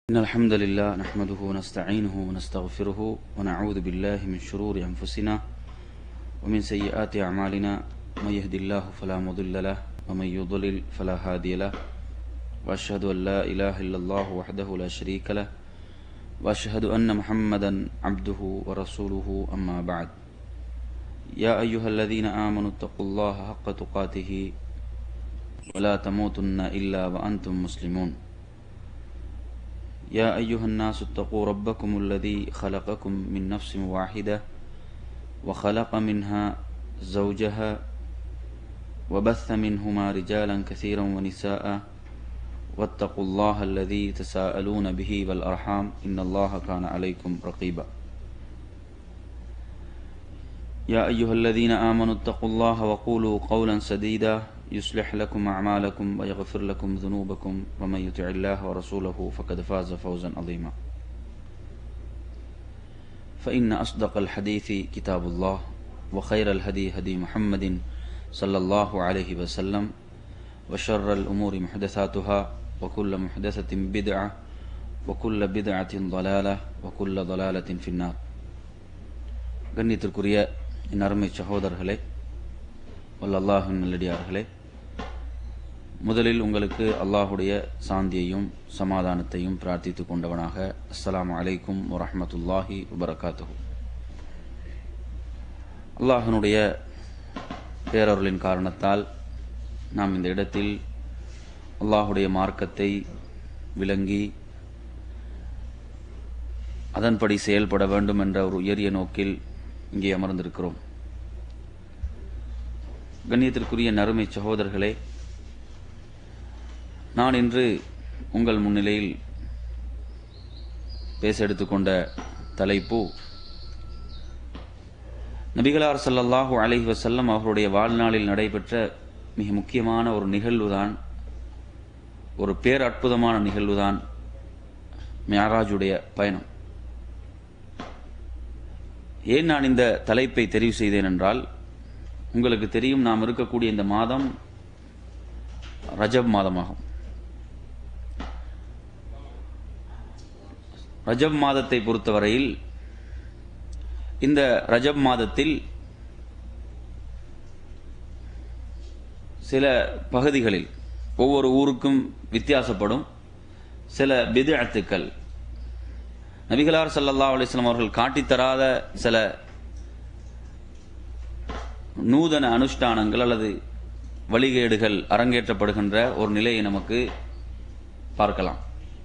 إن الحمد لله نحمده ونستعينه ونستغفره ونعوذ بالله من شرور أنفسنا ومن سيئات أعمالنا من يهد الله فلا مضل له ومن يضلل فلا هادي له وأشهد أن لا إله إلا الله وحده لا شريك له وأشهد أن محمدا عبده ورسوله أما بعد يا أيها الذين آمنوا اتقوا الله حق تقاته ولا تموتن إلا وأنتم مسلمون يا أيها الناس اتقوا ربكم الذي خلقكم من نفس واحدة وخلق منها زوجها وبث منهما رجالا كثيرا ونساء واتقوا الله الذي تساءلون به والأرحام إن الله كان عليكم رقيبا يا أيها الذين آمنوا اتقوا الله وقولوا قولا سديدا يصلح لكم أعمالكم ويغفر لكم ذنوبكم ومن يطع الله ورسوله فقد فاز فوزا عظيما فإن أصدق الحديث كتاب الله وخير الهدي هدي محمد صلى الله عليه وسلم وشر الأمور محدثاتها وكل محدثة بدعة وكل بدعة ضلالة وكل ضلالة في النار கண்ணியத்திற்குரிய என் அருமை சகோதரர்களே வல்லல்லாஹின் நல்லடியார்களே முதலில் உங்களுக்கு அல்லாஹுடைய சாந்தியையும் சமாதானத்தையும் பிரார்த்தித்து கொண்டவனாக அஸ்ஸலாமு அலைக்கும் வரஹமத்துல்லாஹி வபரகாத்துஹு அல்லாஹனுடைய பேரருளின் காரணத்தால் நாம் இந்த இடத்தில் அல்லாஹுடைய மார்க்கத்தை விளங்கி அதன்படி செயல்பட வேண்டும் என்ற ஒரு உயரிய நோக்கில் இங்கே அமர்ந்திருக்கிறோம் கண்ணியத்திற்குரிய நறுமை சகோதரர்களே நான் இன்று உங்கள் முன்னிலையில் பேச எடுத்துக்கொண்ட தலைப்பு நபிகளார் சல்லல்லாஹு அலைஹி வசல்லம் அவர்களுடைய வாழ்நாளில் நடைபெற்ற மிக முக்கியமான ஒரு நிகழ்வுதான் ஒரு பேரற்புதமான நிகழ்வுதான் மியாராஜுடைய பயணம் ஏன் நான் இந்த தலைப்பை தெரிவு செய்தேன் என்றால் உங்களுக்கு தெரியும் நாம் இருக்கக்கூடிய இந்த மாதம் ரஜப் மாதமாகும் ரஜப் மாதத்தை பொறுத்தவரையில் இந்த ரஜப் மாதத்தில் சில பகுதிகளில் ஒவ்வொரு ஊருக்கும் வித்தியாசப்படும் சில பிதஅத்துக்கள் நபிகளார் சல்லல்லா அலிஸ்லாம் அவர்கள் காட்டித்தராத சில நூதன அனுஷ்டானங்கள் அல்லது வழிகேடுகள் அரங்கேற்றப்படுகின்ற ஒரு நிலையை நமக்கு பார்க்கலாம்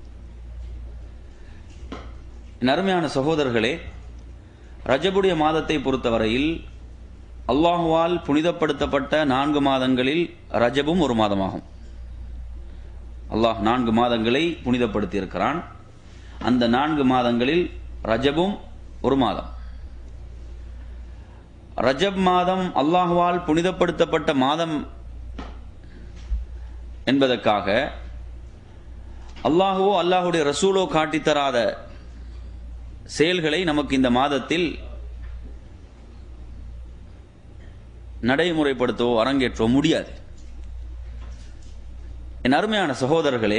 நறுமையான சகோதரர்களே ரஜபுடைய மாதத்தை பொறுத்தவரையில் அல்லாஹுவால் புனிதப்படுத்தப்பட்ட நான்கு மாதங்களில் ரஜபும் ஒரு மாதமாகும் அல்லாஹ் நான்கு மாதங்களை புனிதப்படுத்தி இருக்கிறான் அந்த நான்கு மாதங்களில் ரஜபும் ஒரு மாதம் ரஜப் மாதம் அல்லாஹுவால் புனிதப்படுத்தப்பட்ட மாதம் என்பதற்காக அல்லாஹுவோ அல்லாஹுடைய ரசூலோ காட்டித்தராத செயல்களை நமக்கு இந்த மாதத்தில் நடைமுறைப்படுத்தவோ அரங்கேற்றவோ முடியாது என் அருமையான சகோதரர்களே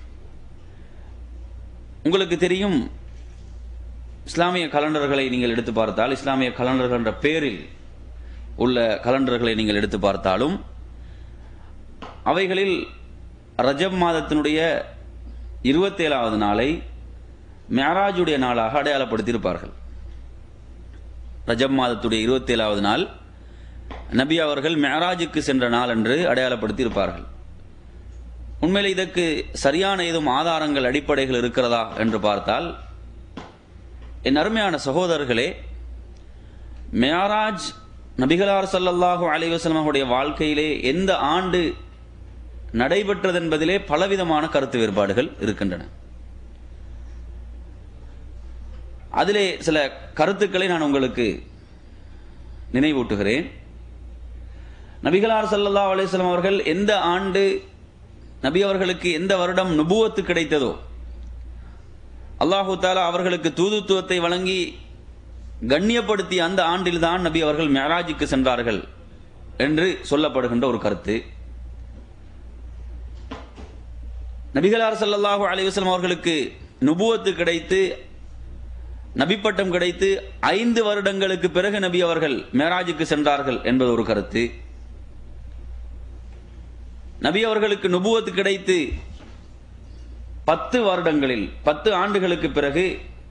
உங்களுக்கு தெரியும் இஸ்லாமிய கலண்டர்களை நீங்கள் எடுத்து பார்த்தால் இஸ்லாமிய கலண்டர்கள் என்ற பேரில் உள்ள கலண்டர்களை நீங்கள் எடுத்து பார்த்தாலும் அவைகளில் ரஜப் மாதத்தினுடைய இருபத்தேழாவது நாளை மேராஜுடைய நாளாக அடையாளப்படுத்தியிருப்பார்கள் ரஜப் மாதத்துடைய இருபத்தேழாவது நாள் நபி அவர்கள் மேராஜுக்கு சென்ற நாள் என்று அடையாளப்படுத்தியிருப்பார்கள் உண்மையில் இதற்கு சரியான ஏதும் ஆதாரங்கள் அடிப்படைகள் இருக்கிறதா என்று பார்த்தால் என் அருமையான சகோதரர்களே மேராஜ் நபிகளார் சல்லல்லாஹு அலைவசலமுடைய வாழ்க்கையிலே எந்த ஆண்டு நடைபெற்றது என்பதிலே பலவிதமான கருத்து வேறுபாடுகள் இருக்கின்றன அதிலே சில கருத்துக்களை நான் உங்களுக்கு நினைவூட்டுகிறேன் நபிகளார் சல்லல்லா அலிஸ்லாம் அவர்கள் எந்த ஆண்டு நபி அவர்களுக்கு எந்த வருடம் நுபுவத்து கிடைத்ததோ அல்லாஹு தாலா அவர்களுக்கு தூதுத்துவத்தை வழங்கி கண்ணியப்படுத்திய அந்த ஆண்டில்தான் நபி அவர்கள் மேராஜுக்கு சென்றார்கள் என்று சொல்லப்படுகின்ற ஒரு கருத்து நபிகளார் ஸல்லல்லாஹு அலைஹி வஸல்லம் அவர்களுக்கு நுபுவத்து கிடைத்து நபிப்பட்டம் கிடைத்து ஐந்து வருடங்களுக்கு பிறகு நபி அவர்கள் மேராஜுக்கு சென்றார்கள் என்பது ஒரு கருத்து நபி அவர்களுக்கு நுபுவத்து கிடைத்து பத்து வருடங்களில் பத்து ஆண்டுகளுக்கு பிறகு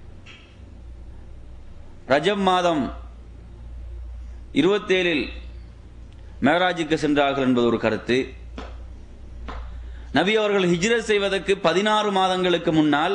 ரஜப் மாதம் இருபத்தேழில் மேராஜுக்கு சென்றார்கள் என்பது ஒரு கருத்து நபி அவர்கள் ஹிஜ்ரத் செய்வதற்கு பதினாறு மாதங்களுக்கு முன்னால்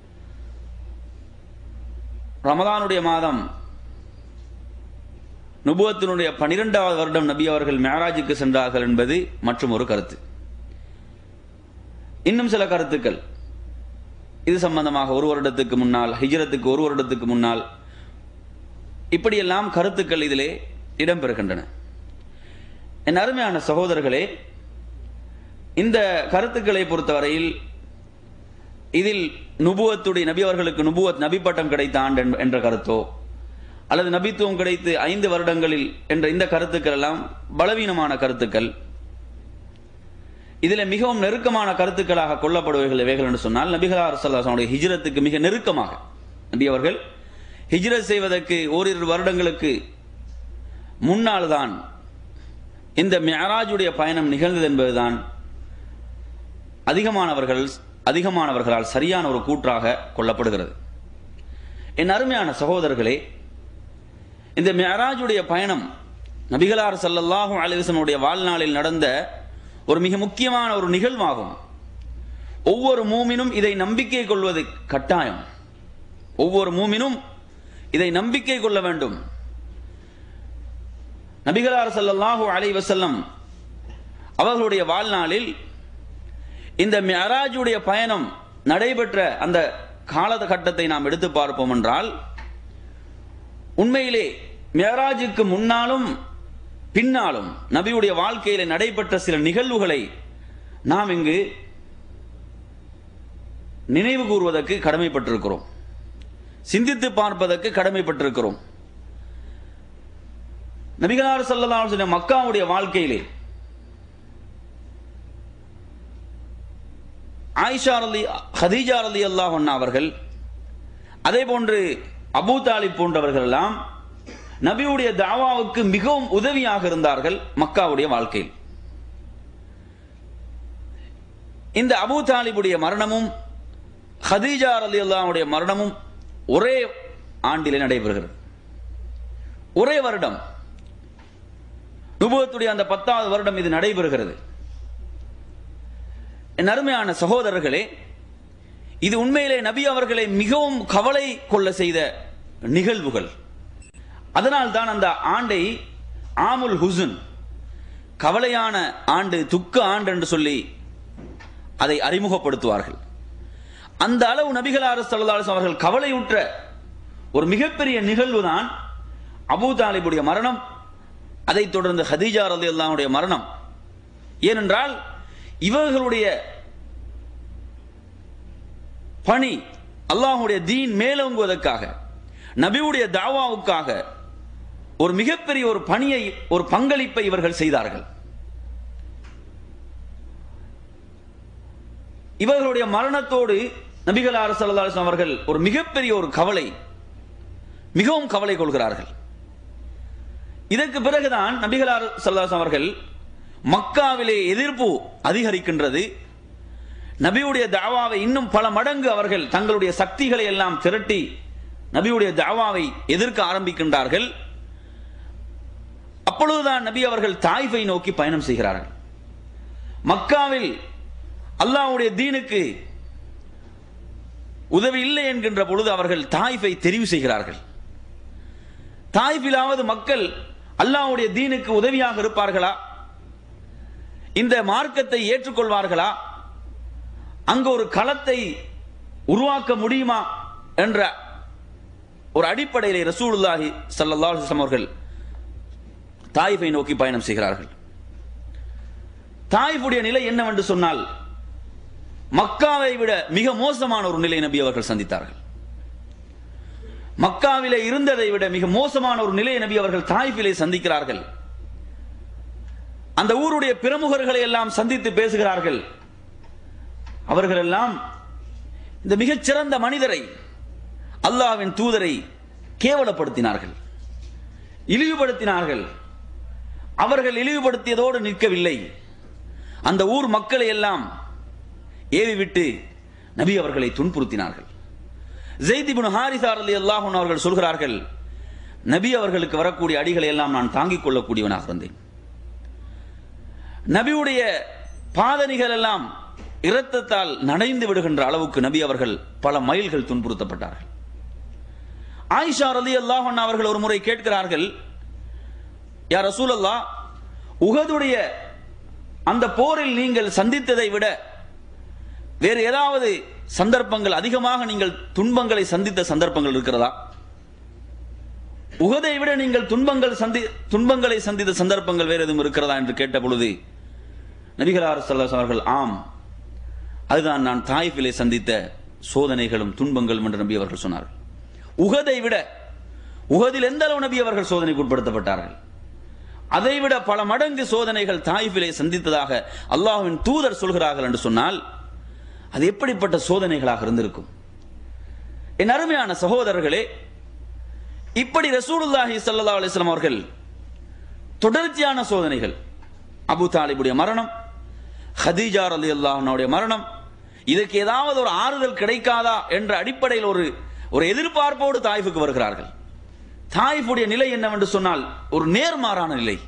ரமதானுடைய மாதம் நுபுவத்தினுடைய பனிரெண்டாவது வருடம் நபி அவர்கள் மேராஜுக்கு சென்றார்கள் என்பது மற்றும் ஒரு கருத்து இன்னும் சில கருத்துக்கள் இது சம்பந்தமாக ஒரு வருடத்துக்கு முன்னால் ஹிஜ்ரத்துக்கு ஒரு வருடத்துக்கு முன்னால் இப்படியெல்லாம் கருத்துக்கள் இதிலே இடம்பெறுகின்றன என் அருமையான சகோதரர்களே இந்த கருத்துக்களை பொறுத்தவரையில் இதில் நுபுவத்துடைய நபி அவர்களுக்கு நுபுவத் நபி பட்டம் கிடைத்த ஆண்டு என்ப- என்ற கருத்தோ அல்லது நபித்துவம் கிடைத்து ஐந்து வருடங்களில் என்ற இந்த கருத்துக்கள் எல்லாம் பலவீனமான கருத்துக்கள் இதில் மிகவும் நெருக்கமான கருத்துக்களாக கொல்லப்படுவர்கள் இவைகள் என்று சொன்னால் நபிகளார் சல்லாசனுடைய ஹிஜ்ரத்துக்கு மிக நெருக்கமாக நபி அவர்கள் ஹிஜ்ரத் செய்வதற்கு ஓரிரு வருடங்களுக்கு முன்னால் தான் இந்த மியராஜுடைய பயணம் நிகழ்ந்தது என்பதுதான் அதிகமானவர்கள் அதிகமானவர்களால் சரியான ஒரு கூற்றாக கொள்ளப்படுகிறது என் அருமையான சகோதரர்களே இந்த மியராஜுடைய பயணம் நபிகளார் ஸல்லல்லாஹு அலைஹி வஸல்லம் வாழ்நாளில் நடந்த ஒரு மிக முக்கியமான ஒரு நிகழ்வாகும் ஒவ்வொரு மூமினும் இதை நம்பிக்கை கொள்வது கட்டாயம் ஒவ்வொரு மூமினும் இதை நம்பிக்கை கொள்ள வேண்டும் நபிகளார் ஸல்லல்லாஹு அலைஹி வஸல்லம் அவர்களுடைய வாழ்நாளில் இந்த மியராஜுடைய பயணம் நடைபெற்ற அந்த காலகட்டத்தை நாம் எடுத்து பார்ப்போம் என்றால் உண்மையிலே மியராஜுக்கு முன்னாலும் பின்னாலும் நபியுடைய வாழ்க்கையில நடைபெற்ற சில நிகழ்வுகளை நாம் இங்கு நினைவு கூறுவதற்கு கடமைப்பட்டிருக்கிறோம் சிந்தித்து பார்ப்பதற்கு கடமைப்பட்டிருக்கிறோம் நபிகளார் ஸல்லல்லாஹு அலைஹி வஸல்லம் மக்காவுடைய வாழ்க்கையிலே ஆயிஷா ரலி ஹதீஜா ரலி அல்லாஹ் அவர்கள் அதே போன்று அபூ தாலிப் போன்றவர்கள் எல்லாம் நபியுடைய தாவாவுக்கு மிகவும் உதவியாக இருந்தார்கள் மக்காவுடைய வாழ்க்கையில் இந்த அபூ தாலிபுடைய மரணமும் ஹதீஜா ரலி அல்லாவுடைய மரணமும் ஒரே ஆண்டிலே நடைபெறுகிறது ஒரே வருடம் நுபுவத்துடைய அந்த பத்தாவது வருடம் இது நடைபெறுகிறது என் அருமையான சகோதரர்களே இது உண்மையிலே நபி அவர்களை மிகவும் கவலை கொள்ள செய்த நிகழ்வுகள் அதனால் தான் அந்த ஆண்டை ஆமுல் ஹுசுன் கவலையான ஆண்டு துக்க ஆண்டு என்று சொல்லி அதை அறிமுகப்படுத்துவார்கள் அந்த அளவு நபிகளார் ஸல்லல்லாஹு அலைஹி அவர்கள் கவலையுற்ற ஒரு மிகப்பெரிய நிகழ்வு தான் அபூ தாலிபுடைய மரணம் அதைத் தொடர்ந்து ஹதீஜா ரலியல்லாஹுடைய மரணம் ஏனென்றால் இவர்களுடைய பணி அல்லாஹ்வுடைய தீன் மேலோங்குவதற்காக நபியுடைய தாவாவுக்காக ஒரு மிகப்பெரிய ஒரு பணியை ஒரு பங்களிப்பை இவர்கள் செய்தார்கள் இவர்களுடைய மரணத்தோடு நபிகளார் ஸல்லல்லாஹு அலைஹி வஸல்லம் அவர்கள் ஒரு மிகப்பெரிய ஒரு கவலை மிகவும் கவலை கொள்கிறார்கள் இதற்கு பிறகுதான் நபிகளார் ஸல்லல்லாஹு அலைஹி வஸல்லம் அவர்கள் மக்காவிலே எதிர்ப்பு அதிகரிக்கின்றது நபியுடைய தாவாவை இன்னும் பல மடங்கு அவர்கள் தங்களுடைய சக்திகளை எல்லாம் திரட்டி நபியுடைய தாவாவை எதிர்க்க ஆரம்பிக்கின்றார்கள் அப்பொழுதுதான் நபி அவர்கள் தாய்ஃபை நோக்கி பயணம் செய்கிறார்கள் மக்காவில் அல்லாஹ்வுடைய தீனுக்கு உதவி இல்லை என்கின்ற பொழுது அவர்கள் தாய்ஃபை தெரிவு செய்கிறார்கள் தாய்ஃபிலாவது மக்கள் அல்லாஹ்வுடைய தீனுக்கு உதவியாக இருப்பார்களா இந்த மார்க்கத்தை ஏற்றுக்கொள்வார்களா அங்கு ஒரு களத்தை உருவாக்க முடியுமா என்ற ஒரு அடிப்படையிலே ரசூலுல்லாஹி ஸல்லல்லாஹு அலைஹி வஸல்லம் அவர்கள் தாயிஃபை நோக்கி பயணம் செய்கிறார்கள் தாயிஃபுடைய நிலை என்னவென்று சொன்னால் மக்காவை விட மிக மோசமான ஒரு நிலை நபி அவர்கள் சந்தித்தார்கள் மக்காவிலே இருந்ததை விட மிக மோசமான ஒரு நிலையை நபி அவர்கள் தாயிஃபிலே சந்திக்கிறார்கள் அந்த ஊருடைய பிரமுகர்களை எல்லாம் சந்தித்து பேசுகிறார்கள் அவர்கள் எல்லாம் இந்த மிகச்சிறந்த மனிதரை அல்லாஹ்வின் தூதரை கேவலப்படுத்தினார்கள் இழிவுபடுத்தினார்கள் அவர்கள் இழிவுபடுத்தியதோடு நிற்கவில்லை அந்த ஊர் மக்களை எல்லாம் ஏவி விட்டு நபி அவர்களை துன்புறுத்தினார்கள் ஜெய்தி பின் ஹாரிசார் அலி அல்லாஹூன் அவர்கள் சொல்கிறார்கள் நபி அவர்களுக்கு வரக்கூடிய அடிகளை எல்லாம் நான் தாங்கிக் கொள்ளக்கூடியவனாக இருந்தேன் நபியுடைய பாதணிகள் எல்லாம் இரத்தத்தால் நனைந்து விடுகின்ற அளவுக்கு நபி அவர்கள் பல மைல்கள் துன்புறுத்தப்பட்டார்கள் ஆயிஷா ரலி அல்லாஹன் அவர்கள் ஒரு முறை கேட்கிறார்கள் யார் ரசூலல்லா உகதுடைய அந்த போரில் நீங்கள் சந்தித்ததை விட வேறு ஏதாவது சந்தர்ப்பங்கள் அதிகமாக நீங்கள் துன்பங்களை சந்தித்த சந்தர்ப்பங்கள் இருக்கிறதா உகதை விட நீங்கள் துன்பங்கள் சந்தி துன்பங்களை சந்தித்த சந்தர்ப்பங்கள் வேறு எதுவும் இருக்கிறதா என்று கேட்ட பொழுது நபிகளார் சல்லாஸ் அவர்கள் ஆம் அதுதான் நான் தாய்ஃபிலே சந்தித்த சோதனைகளும் துன்பங்களும் என்று நபி அவர்கள் சொன்னார்கள் உகதை விட உகதில் எந்த அளவு நபி அவர்கள் சோதனைக்கு உட்படுத்தப்பட்டார்கள் அதைவிட பல மடங்கு சோதனைகள் தாய்ஃபிலே சந்தித்ததாக அல்லாஹ்வின் தூதர் சொல்கிறார்கள் என்று சொன்னால் அது எப்படிப்பட்ட சோதனைகளாக இருந்திருக்கும் என் அருமையான சகோதரர்களே இப்படி ரசூலுல்லாஹி ஸல்லல்லாஹு அலைஹி வஸல்லம் அவர்கள் தொடர்ச்சியான சோதனைகள் அபு தாலிபுடைய மரணம் ஹதீஜா ரலியல்லாஹு அன்ஹாவுடைய மரணம் இதற்கு ஏதாவது ஒரு ஆறுதல் கிடைக்காதா என்ற அடிப்படையில் ஒரு ஒரு எதிர்பார்ப்போடு தாய்ஃபுக்கு வருகிறார்கள் தாய்ஃபுடைய நிலை என்னவென்று சொன்னால் ஒரு நேர்மாறான நிலை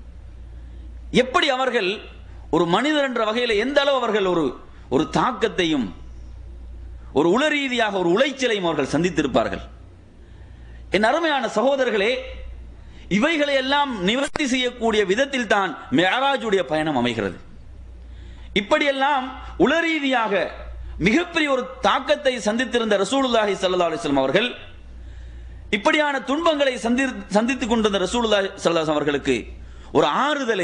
எப்படி அவர்கள் ஒரு மனிதர் என்ற வகையில் எந்த அளவு அவர்கள் ஒரு ஒரு தாக்கத்தையும் ஒரு உள ரீதியாக ஒரு உளைச்சலையும் அவர்கள் சந்தித்திருப்பார்கள் என் அருமையான சகோதரர்களே இவைகளை எல்லாம் நிவர்த்தி செய்யக்கூடிய விதத்தில் தான் மேராஜுடைய பயணம் அமைகிறது இப்படியெல்லாம் உள ரீதியாக மிகப்பெரிய ஒரு தாக்கத்தை சந்தித்திருந்த ரசூலுல்லாஹி ஸல்லல்லாஹு அலைஹி வஸல்லம் அவர்கள் இப்படியான துன்பங்களை சந்தி சந்தித்துக் கொண்டிருந்த ரசூலுல்லாஹி ஸல்லல்லாஹு அலைஹி அவர்களுக்கு ஒரு ஆறுதலை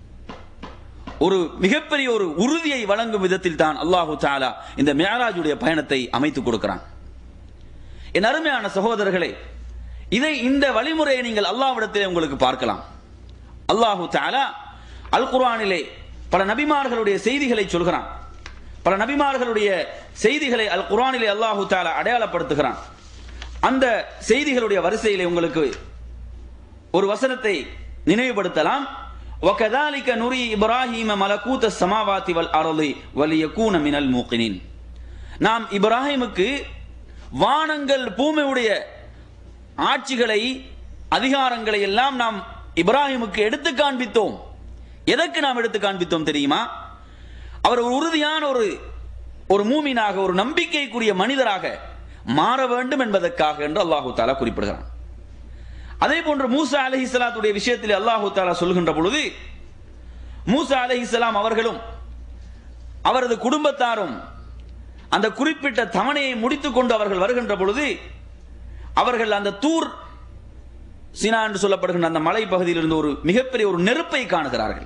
ஒரு மிகப்பெரிய ஒரு உறுதியை வழங்கும் விதத்தில் தான் அல்லாஹு தாலா இந்த மேராஜுடைய பயணத்தை அமைத்துக் கொடுக்கிறான் என் அருமையான சகோதரர்களே இதை இந்த வழிமுறையை நீங்கள் அல்லாஹ்விடத்திலே உங்களுக்கு பார்க்கலாம் அல்லாஹு தாலா அல் குர்ஆனிலே பல நபிமார்களுடைய செய்திகளை சொல்கிறான் பல நபிமார்களுடைய செய்திகளை அல் குர்ஆனிலே அல்லாஹு தாலா அடையாளப்படுத்துகிறான் அந்த செய்திகளுடைய வரிசையிலே உங்களுக்கு ஒரு வசனத்தை நினைவுபடுத்தலாம் وكذلك نري إبراهيم ملكوت السماوات والأرض وليكون من الموقنين நாம் இப்ராஹிமுக்கு வானங்கள் பூமியுடைய ஆட்சிகளை அதிகாரங்களை எல்லாம் நாம் இப்ராஹிமுக்கு எடுத்து காண்பித்தோம் எதற்கு நாம் எடுத்து காண்பித்தோம் தெரியுமா அவர் ஒரு உறுதியான ஒரு ஒரு மூமினாக ஒரு நம்பிக்கைக்குரிய மனிதராக மாற வேண்டும் என்பதற்காக என்று அல்லாஹு தாலா குறிப்பிடுகிறான் அதே போன்று மூசா அலஹி சலாத்துடைய விஷயத்தில் அல்லாஹு தாலா சொல்கின்ற பொழுது மூசா அலஹி சலாம் அவர்களும் அவரது குடும்பத்தாரும் அந்த குறிப்பிட்ட தவணையை முடித்துக் கொண்டு அவர்கள் வருகின்ற பொழுது அவர்கள் அந்த தூர் சினா என்று சொல்லப்படுகின்ற அந்த மலை பகுதியில் இருந்து ஒரு மிகப்பெரிய ஒரு நெருப்பை காணுகிறார்கள்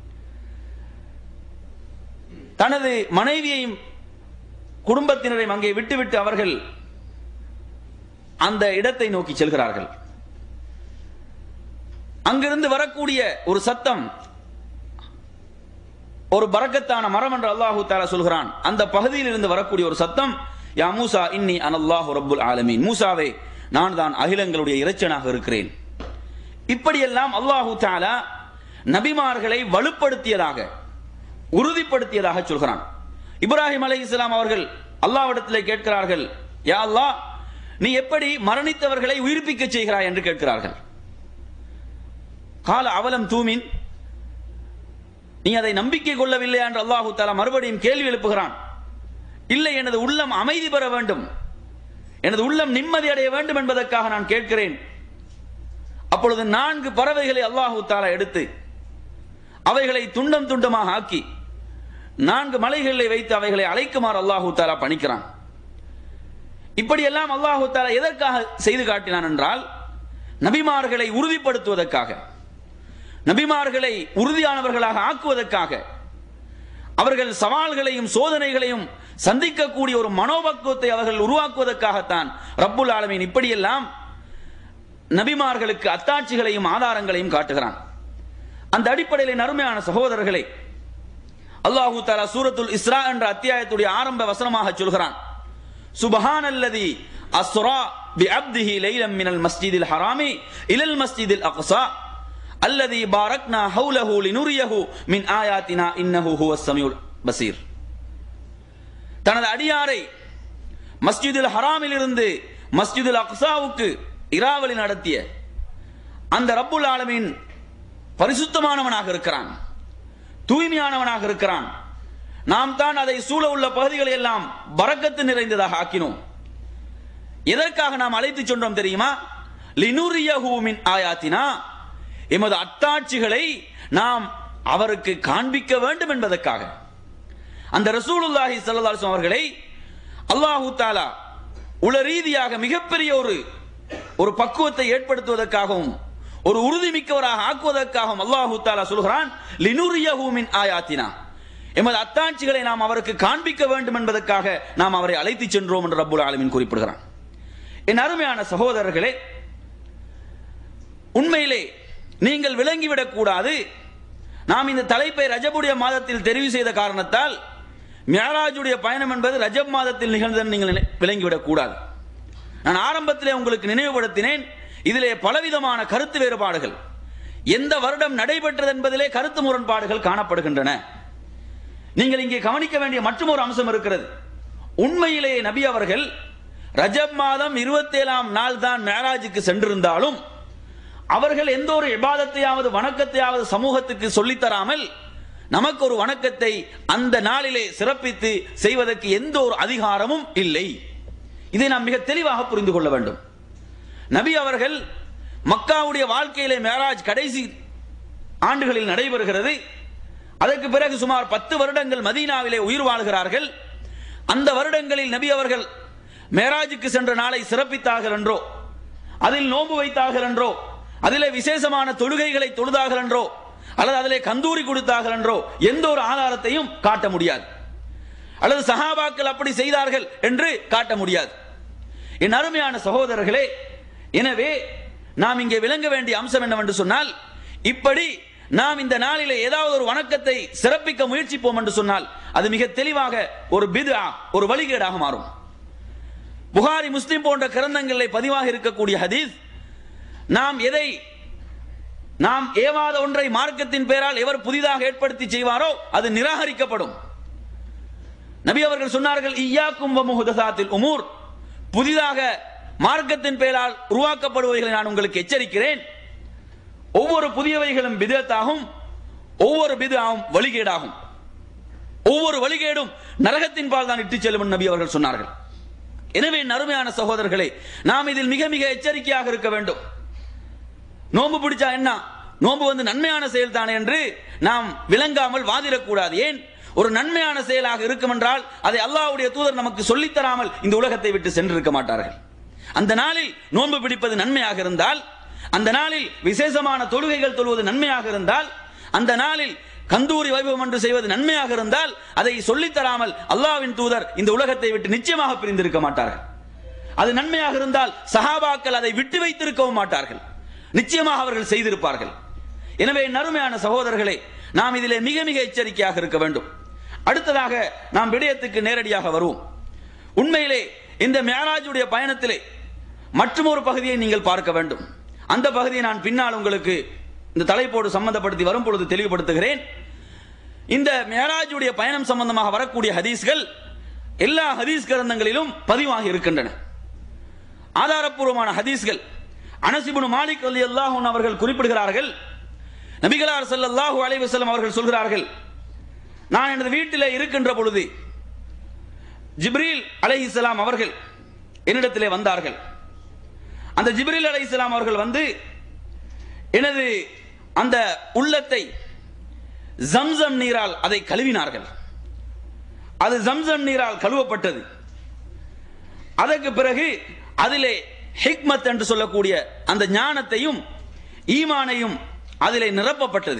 தனது மனைவியையும் குடும்பத்தினரையும் அங்கே விட்டுவிட்டு அவர்கள் அந்த இடத்தை நோக்கி செல்கிறார்கள் அங்கிருந்து வரக்கூடிய ஒரு சத்தம் ஒரு பரக்கத்தான மரம் என்று அல்லாஹு தாலா சொல்கிறான் அந்த பகுதியில் இருந்து வரக்கூடிய ஒரு சத்தம் யா மூசா இன்னி அனல்லாஹு ரப்புல் ஆலமீன் மூசாவே நான் தான் அகிலங்களுடைய இறைச்சனாக இருக்கிறேன் இப்படியெல்லாம் அல்லாஹு தாலா நபிமார்களை வலுப்படுத்தியதாக உறுதிப்படுத்தியதாக சொல்கிறான் இப்ராஹிம் அலை இஸ்லாம் அவர்கள் அல்லாவிடத்திலே கேட்கிறார்கள் யா அல்லாஹ் நீ எப்படி மரணித்தவர்களை உயிர்ப்பிக்க செய்கிறாய் என்று கேட்கிறார்கள் கால அவலம் தூமின் நீ அதை நம்பிக்கை கொள்ளவில்லை என்று அல்லாஹு தாலா மறுபடியும் கேள்வி எழுப்புகிறான் இல்லை எனது உள்ளம் அமைதி பெற வேண்டும் எனது உள்ளம் நிம்மதி அடைய வேண்டும் என்பதற்காக நான் கேட்கிறேன் அப்பொழுது நான்கு பறவைகளை அல்லாஹு தாலா எடுத்து அவைகளை துண்டம் துண்டமாக ஆக்கி நான்கு மலைகளை வைத்து அவைகளை அழைக்குமாறு அல்லாஹு தாலா பணிக்கிறான் இப்படியெல்லாம் அல்லாஹு தாலா எதற்காக செய்து காட்டினான் என்றால் நபிமார்களை உறுதிப்படுத்துவதற்காக நபிமார்களை உறுதியானவர்களாக ஆக்குவதற்காக அவர்கள் சவால்களையும் சோதனைகளையும் சந்திக்கக்கூடிய ஒரு மனோபக்குவத்தை அவர்கள் உருவாக்குவதற்காகத்தான் ரப்புல் ஆலமீன் இப்படியெல்லாம் நபிமார்களுக்கு அத்தாட்சிகளையும் ஆதாரங்களையும் காட்டுகிறான் அந்த அடிப்படையில் நறுமையான சகோதரர்களே அல்லாஹு தாலா சூரத்துல் இஸ்ரா என்ற அத்தியாயத்துடைய ஆரம்ப வசனமாக சொல்கிறான் சுபஹானல்லதி அஸ்ரா பிஅப்திஹி லைலம் மினல் மஸ்ஜிதில் ஹராமி இலல் மஸ்ஜிதில் அக்ஸா அல்லதி பாரக்னா ஹவுலஹு லினுரியஹு மின் ஆயாத்தினா இன்னஹு ஹுவஸ் சமியுல் பசீர் தனது அடியாரை மஸ்ஜிதுல் ஹராமில் இருந்து மஸ்ஜிதுல் அக்ஸாவுக்கு இராவலி நடத்திய அந்த ரப்புல் ஆலமீன் பரிசுத்தமானவனாக இருக்கிறான் தூய்மையானவனாக இருக்கிறான் நாம் தான் அதை சூழ உள்ள பகுதிகளை எல்லாம் பறக்கத்து நிறைந்ததாக ஆக்கினோம் எதற்காக நாம் அழைத்து சென்றோம் தெரியுமா லினுரியஹு மின் ஆயாத்தினா எமது அத்தாட்சிகளை நாம் அவருக்கு காண்பிக்க வேண்டும் என்பதற்காக அந்த ரசூலுல்லாஹி ஸல்லல்லாஹு அலைஹி அவர்களை அல்லாஹு தாலா உள ரீதியாக மிகப்பெரிய ஒரு ஒரு பக்குவத்தை ஏற்படுத்துவதற்காகவும் ஒரு உறுதிமிக்கவராக ஆக்குவதற்காகவும் அல்லாஹு தாலா சொல்கிறான் லினுரியஹு மின் ஆயாத்தினா எமது அத்தாட்சிகளை நாம் அவருக்கு காண்பிக்க வேண்டும் என்பதற்காக நாம் அவரை அழைத்து சென்றோம் என்று ரப்புல் ஆலமீன் குறிப்பிடுகிறான் என் அருமையான சகோதரர்களே உண்மையிலே நீங்கள் விளங்கிவிடக் கூடாது நாம் இந்த தலைப்பை ரஜபுடைய மாதத்தில் தெரிவு செய்த காரணத்தால் மியாராஜுடைய பயணம் என்பது ரஜப் மாதத்தில் நிகழ்ந்தது நீங்கள் நினை- விளங்கிவிடக் கூடாது நான் ஆரம்பத்திலே உங்களுக்கு நினைவுபடுத்தினேன் இதிலே பலவிதமான கருத்து வேறுபாடுகள் எந்த வருடம் நடைபெற்றது என்பதிலே கருத்து முரண்பாடுகள் காணப்படுகின்றன நீங்கள் இங்கே கவனிக்க வேண்டிய மற்றொரு அம்சம் இருக்கிறது உண்மையிலேயே நபி அவர்கள் ரஜப் மாதம் இருபத்தேழாம் நாள் தான் மேராஜுக்கு சென்றிருந்தாலும் அவர்கள் எந்த ஒரு இபாதத்தையாவது வணக்கத்தையாவது சமூகத்துக்கு சொல்லித் தராமல் நமக்கு ஒரு வணக்கத்தை அந்த நாளிலே சிறப்பித்து செய்வதற்கு எந்த ஒரு அதிகாரமும் இல்லை இதை நாம் மிக தெளிவாக புரிந்து கொள்ள வேண்டும் நபி அவர்கள் மக்காவுடைய வாழ்க்கையிலே மேராஜ் கடைசி ஆண்டுகளில் நடைபெறுகிறது அதற்கு பிறகு சுமார் பத்து வருடங்கள் மதீனாவிலே உயிர் வாழ்கிறார்கள் அந்த வருடங்களில் நபி அவர்கள் மேராஜுக்கு சென்ற நாளை சிறப்பித்தார்கள் என்றோ அதில் நோன்பு வைத்தார்கள் என்றோ அதிலே விசேஷமான தொழுகைகளை தொழுதார்கள் என்றோ அல்லது அதிலே கந்தூரி கொடுத்தார்கள் என்றோ எந்த ஒரு ஆதாரத்தையும் காட்ட முடியாது அல்லது சஹாபாக்கள் அப்படி செய்தார்கள் என்று காட்ட முடியாது என் அருமையான சகோதரர்களே எனவே நாம் இங்கே விளங்க வேண்டிய அம்சம் என்னவென்று சொன்னால் இப்படி நாம் இந்த நாளிலே ஏதாவது ஒரு வணக்கத்தை சிறப்பிக்க முயற்சிப்போம் என்று சொன்னால் அது மிக தெளிவாக ஒரு பிதா ஒரு வழிகேடாக மாறும் புகாரி முஸ்லிம் போன்ற கிரந்தங்களில் பதிவாக இருக்கக்கூடிய ஹதீஸ் நாம் எதை நாம் ஏவாத ஒன்றை மார்க்கத்தின் பெயரால் எவர் புதிதாக ஏற்படுத்தி செய்வாரோ அது நிராகரிக்கப்படும் நபி அவர்கள் சொன்னார்கள் ஈயாக்கும் முஹதசாத்தில் உமூர் புதிதாக மார்க்கத்தின் பெயரால் உருவாக்கப்படுவதைகளை நான் உங்களுக்கு எச்சரிக்கிறேன் ஒவ்வொரு புதியவைகளும் பிதத்தாகும் ஒவ்வொரு பிதாவும் வழிகேடாகும் ஒவ்வொரு வழிகேடும் நரகத்தின் பால் தான் இட்டுச் செல்லும் என்று நபி அவர்கள் சொன்னார்கள் எனவே என் அருமையான சகோதரர்களே நாம் இதில் மிக மிக எச்சரிக்கையாக இருக்க வேண்டும் நோன்பு பிடிச்சா என்ன நோன்பு வந்து நன்மையான செயல் தானே என்று நாம் விளங்காமல் வாதிடக்கூடாது ஏன் ஒரு நன்மையான செயலாக இருக்கும் என்றால் அதை அல்லாஹ்வுடைய தூதர் நமக்கு சொல்லித் தராமல் இந்த உலகத்தை விட்டு சென்றிருக்க மாட்டார்கள் அந்த நாளில் நோன்பு பிடிப்பது நன்மையாக இருந்தால் அந்த நாளில் விசேஷமான தொழுகைகள் தொழுவது நன்மையாக இருந்தால் அந்த நாளில் கந்தூரி வைபவம் என்று செய்வது நன்மையாக இருந்தால் அதை சொல்லித் தராமல் அல்லாஹ்வின் தூதர் இந்த உலகத்தை விட்டு நிச்சயமாக பிரிந்திருக்க மாட்டார்கள் அது நன்மையாக இருந்தால் சஹாபாக்கள் அதை விட்டு வைத்திருக்கவும் மாட்டார்கள் நிச்சயமாக அவர்கள் செய்திருப்பார்கள் எனவே நறுமையான சகோதரர்களே நாம் இதிலே மிக மிக எச்சரிக்கையாக இருக்க வேண்டும் அடுத்ததாக நாம் விடயத்துக்கு நேரடியாக வருவோம் உண்மையிலே இந்த மேராஜுடைய பயணத்திலே மற்றொரு பகுதியை நீங்கள் பார்க்க வேண்டும் அந்த பகுதியை நான் பின்னால் உங்களுக்கு இந்த தலைப்போடு சம்பந்தப்படுத்தி வரும் பொழுது தெளிவுபடுத்துகிறேன் இந்த மேராஜுடைய பயணம் சம்பந்தமாக வரக்கூடிய ஹதீஸ்கள் எல்லா ஹதீஸ் கிரந்தங்களிலும் பதிவாகி இருக்கின்றன ஆதாரப்பூர்வமான ஹதீஸ்கள் அனசிபுன் மாலிக் அலி அல்லாஹூன் அவர்கள் குறிப்பிடுகிறார்கள் நபிகளார் ஸல்லல்லாஹு அலைஹி வஸல்லம் அவர்கள் சொல்கிறார்கள் நான் எனது வீட்டில் இருக்கின்ற பொழுது ஜிப்ரீல் அலைஹிஸ்ஸலாம் அவர்கள் என்னிடத்திலே வந்தார்கள் அந்த ஜிப்ரீல் அலைஹிஸ்ஸலாம் அவர்கள் வந்து எனது அந்த உள்ளத்தை ஜம்சம் நீரால் அதை கழுவினார்கள் அது ஜம்சம் நீரால் கழுவப்பட்டது அதற்கு பிறகு அதிலே ஹிக்மத் என்று சொல்லக்கூடிய அந்த ஞானத்தையும் ஈமானையும் அதிலே நிரப்பப்பட்டது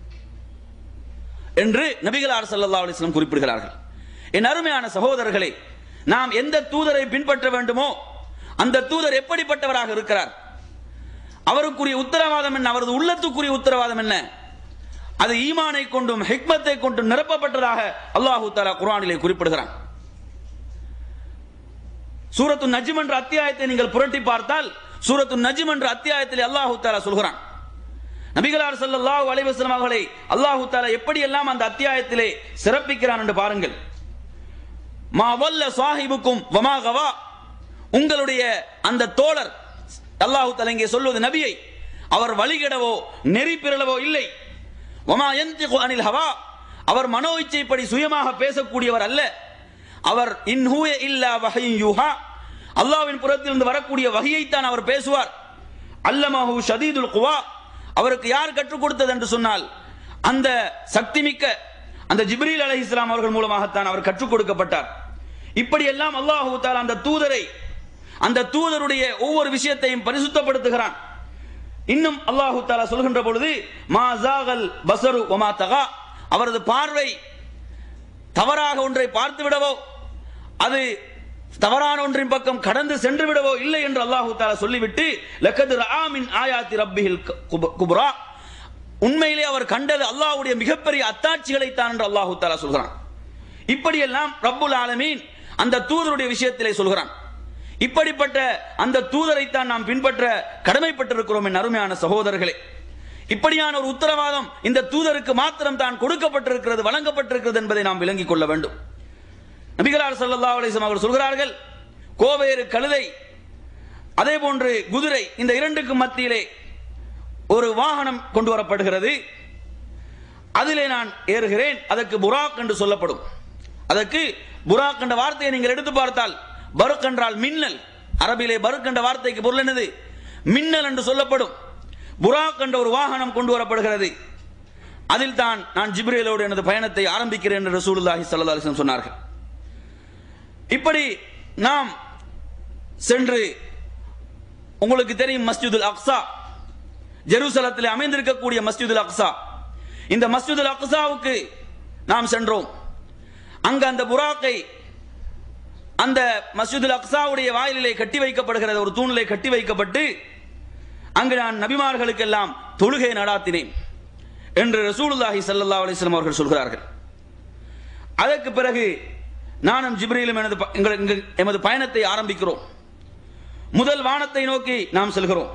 என்று நபிகளார் ஸல்லல்லாஹு அலைஹி வஸல்லம் குறிப்பிடுகிறார்கள் என் அருமையான சகோதரர்களே நாம் எந்த தூதரை பின்பற்ற வேண்டுமோ அந்த தூதர் எப்படிப்பட்டவராக இருக்கிறார் அவருக்குரிய உத்தரவாதம் என்ன அவரது உள்ளத்துக்குரிய உத்தரவாதம் என்ன அது ஈமானை கொண்டும் ஹிக்மத்தை கொண்டும் நிரப்பப்பட்டதாக அல்லாஹு தஆலா குர்ஆனிலே குறிப்பிடுகிறான் சூரத்து நஜ்ம் என்ற அத்தியாயத்தை நீங்கள் புரட்டி பார்த்தால் சூரத்து நஜ்ம் என்ற அத்தியாயத்தில் அல்லாஹு தாலா சொல்கிறான் நபிகளார் ஸல்லல்லாஹு அலைஹி வஸல்லம் அவர்களை அல்லாஹு தாலா எப்படியெல்லாம் அந்த அத்தியாயத்திலே சிறப்பிக்கிறான் என்று பாருங்கள் மா வல்ல சாஹிபுக்கும் வமா கவா உங்களுடைய அந்த தோழர் அல்லாஹு தஆலா இங்கே சொல்வது நபியை அவர் வழிகிடவோ நெறி பிறளவோ இல்லை வமா யன்திகு அனில் ஹவா அவர் மனோ இச்சைப்படி சுயமாக பேசக்கூடியவர் அல்ல அவர் இன் ஹுவ இல்லா வஹையும் யூஹா அல்லாஹ்வின் புறத்திலிருந்து வரக்கூடிய வகையைத்தான் அவர் பேசுவார் அல்லமஹு ஷதீதுல் குவா அவருக்கு யார் கற்றுக் கொடுத்தது என்று சொன்னால் அந்த சக்திமிக்க அந்த ஜிப்ரீல் அலைஹிஸ்ஸலாம் அவர்கள் மூலமாகத்தான் அவர் கற்றுக் கொடுக்கப்பட்டார் இப்படியெல்லாம் அல்லாஹு தாலா அந்த தூதரை அந்த தூதருடைய ஒவ்வொரு விஷயத்தையும் பரிசுத்தப்படுத்துகிறான் இன்னும் அல்லாஹு தாலா சொல்கின்ற பொழுது மா ஜாகல் பசரு ஒமா தகா அவரது பார்வை தவறாக ஒன்றை பார்த்து விடவோ அது தவறான ஒன்றின் பக்கம் கடந்து சென்று விடவோ இல்லை என்று அல்லாஹு தாலா சொல்லிவிட்டு லக்கது ராமின் ஆயாத்தி ரப்பிஹில் குப- குப்ரா உண்மையிலே அவர் கண்டது அல்லாஹ்வுடைய மிகப்பெரிய அத்தாட்சிகளை தான் என்று அல்லாஹு தாலா சொல்கிறான் இப்படியெல்லாம் ரப்புல் ஆலமீன் அந்த தூதருடைய விஷயத்திலே சொல்கிறான் இப்படிப்பட்ட அந்த தூதரைத்தான் நாம் பின்பற்ற கடமைப்பட்டிருக்கிறோம் என் அருமையான சகோதரர்களே இப்படியான ஒரு உத்தரவாதம் இந்த தூதருக்கு மாத்திரம் தான் கொடுக்கப்பட்டிருக்கிறது வழங்கப்பட்டிருக்கிறது என்பதை நாம் விளங்கிக் கொள்ள வேண்டும் நபிகளார் ஸல்லல்லாஹு அலைஹி வஸல்லம் அவர்கள் சொல்கிறார்கள் கோவேறு கழுதை அதே போன்று குதிரை இந்த இரண்டுக்கும் மத்தியிலே ஒரு வாகனம் கொண்டு வரப்படுகிறது அதிலே நான் ஏறுகிறேன் அதற்கு புராக் என்று சொல்லப்படும் அதற்கு புராக் என்ற வார்த்தையை நீங்கள் எடுத்து பார்த்தால் பருக் என்றால் மின்னல் அரபிலே பருக் என்ற வார்த்தைக்கு பொருள் என்னது மின்னல் என்று சொல்லப்படும் புராக் என்ற ஒரு வாகனம் கொண்டு வரப்படுகிறது அதில் தான் நான் ஜிப்ரேலோடு எனது பயணத்தை ஆரம்பிக்கிறேன் என்று ரசூலுல்லாஹி ஸல்லல்லாஹு அலைஹி வஸல்லம் சொன்னார்கள் இப்படி நாம் சென்று உங்களுக்கு தெரியும் மஸ்ஜிதுல் அக்ஸா ஜெருசலத்தில் அமைந்திருக்கக்கூடிய மஸ்ஜிதுல் அக்ஸா இந்த மஸ்ஜிதுல் அக்ஸாவுக்கு நாம் சென்றோம் அங்க அந்த புறாக்கை அந்த மஸ்ஜிதுல் அக்ஸாவுடைய வாயிலிலே கட்டி வைக்கப்படுகிறது ஒரு தூணிலே கட்டி வைக்கப்பட்டு அங்கு நான் நபிமார்களுக்கெல்லாம் தொழுகை நடாத்தினேன் என்று ரசூலுல்லாஹி ஸல்லல்லாஹு அலைஹி வஸல்லம் அவர்கள் சொல்கிறார்கள் அதற்கு பிறகு நானும் ஜிப்ரீலும் எனது ப- எங்கள் எங்கள் எமது பயணத்தை ஆரம்பிக்கிறோம் முதல் வானத்தை நோக்கி நாம் செல்கிறோம்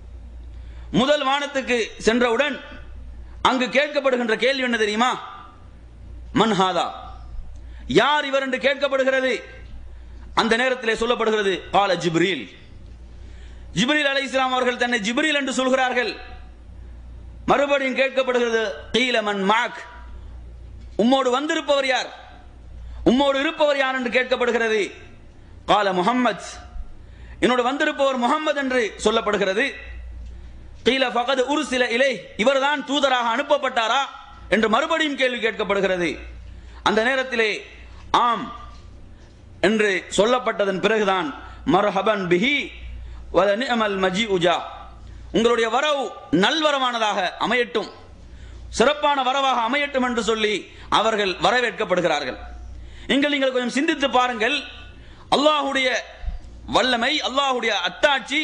முதல் வானத்துக்கு சென்றவுடன் அங்கு கேட்கப்படுகின்ற கேள்வி என்ன தெரியுமா மன்ஹாதா யார் இவர் என்று கேட்கப்படுகிறது அந்த நேரத்திலே சொல்லப்படுகிறது கால ஜிப்ரீல் ஜிப்ரீல் அலைஹிஸ்ஸலாம் அவர்கள் தன்னை ஜிப்ரீல் என்று சொல்கிறார்கள் மறுபடியும் கேட்கப்படுகிறது கீல மன் மாக் உம்மோடு வந்திருப்பவர் யார் உம்மோடு இருப்பவர் யார் என்று கேட்கப்படுகிறது கால முஹம்மத் என்னோடு வந்திருப்பவர் முகம்மது என்று சொல்லப்படுகிறது கீல ஃபகது உருசில இலை இவர்தான் தூதராக அனுப்பப்பட்டாரா என்று மறுபடியும் கேள்வி கேட்கப்படுகிறது அந்த நேரத்திலே ஆம் என்று சொல்லப்பட்டதன் பிறகுதான் மர்ஹபன் பிஹி வல நிஅமல் மஜி உஜா உங்களுடைய வரவு நல்வரவானதாக அமையட்டும் சிறப்பான வரவாக அமையட்டும் என்று சொல்லி அவர்கள் வரவேற்கப்படுகிறார்கள் நீங்கள் நீங்கள் கொஞ்சம் சிந்தித்து பாருங்கள் அல்லாஹுடைய வல்லமை அல்லாஹுடைய அத்தாட்சி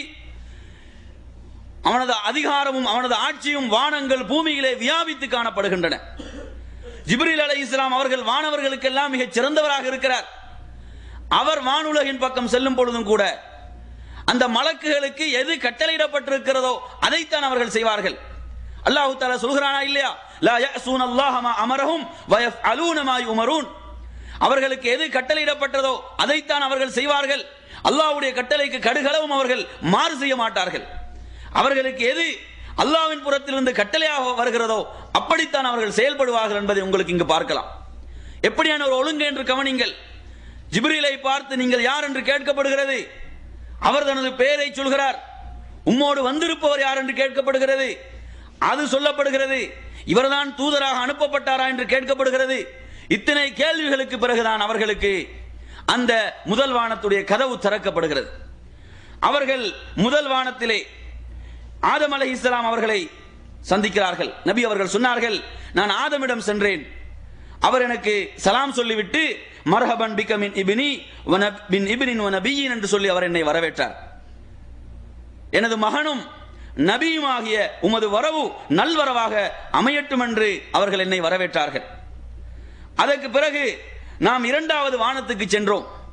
அவனது அதிகாரமும் அவனது ஆட்சியும் வானங்கள் பூமியிலே வியாபித்து காணப்படுகின்றன ஜிப்ரீல் அலை இஸ்லாம் அவர்கள் வானவர்களுக்கெல்லாம் மிகச் சிறந்தவராக இருக்கிறார் அவர் வானுலகின் பக்கம் செல்லும் பொழுதும் கூட அந்த மலக்குகளுக்கு எது கட்டளையிடப்பட்டிருக்கிறதோ அதைத்தான் அவர்கள் செய்வார்கள் அல்லாஹு தாலா சொல்கிறானா இல்லையா லா யஸூன அல்லாஹ மா அமரஹும் வ யஃஅலூன மா யுமரூன் அவர்களுக்கு எது கட்டளையிடப்பட்டதோ அதைத்தான் அவர்கள் செய்வார்கள் அல்லாஹ்வுடைய கட்டளைக்கு கடுகளவும் அவர்கள் மாறு செய்ய மாட்டார்கள் அவர்களுக்கு எது அல்லாஹ்வின் புறத்திலிருந்து கட்டளையாக வருகிறதோ அப்படித்தான் அவர்கள் செயல்படுவார்கள் என்பதை உங்களுக்கு இங்கு பார்க்கலாம் எப்படியான ஒரு ஒழுங்கு என்று கவனிங்கள் ஜிப்ரீலை பார்த்து நீங்கள் யார் என்று கேட்கப்படுகிறது அவர் தனது பெயரை சொல்கிறார் உம்மோடு வந்திருப்பவர் யார் என்று கேட்கப்படுகிறது அது சொல்லப்படுகிறது இவர்தான் தூதராக அனுப்பப்பட்டாரா என்று கேட்கப்படுகிறது இத்தனை கேள்விகளுக்கு பிறகுதான் அவர்களுக்கு அந்த முதல் வானத்துடைய கதவு திறக்கப்படுகிறது அவர்கள் முதல் வானத்திலே ஆதம் அலைஹிஸ்ஸலாம் அவர்களை சந்திக்கிறார்கள் நபி அவர்கள் சொன்னார்கள் நான் ஆதமிடம் சென்றேன் அவர் எனக்கு சலாம் சொல்லிவிட்டு மர்ஹபன் பிக மின் இபினி வன- பின் இபினின் வ நபியின் என்று சொல்லி அவர் என்னை வரவேற்றார் எனது மகனும் நபியுமாகிய உமது வரவு நல்வரவாக அமையட்டும் என்று அவர்கள் என்னை வரவேற்றார்கள் அதற்கு பிறகு நாம் இரண்டாவது வானத்துக்கு சென்றோம்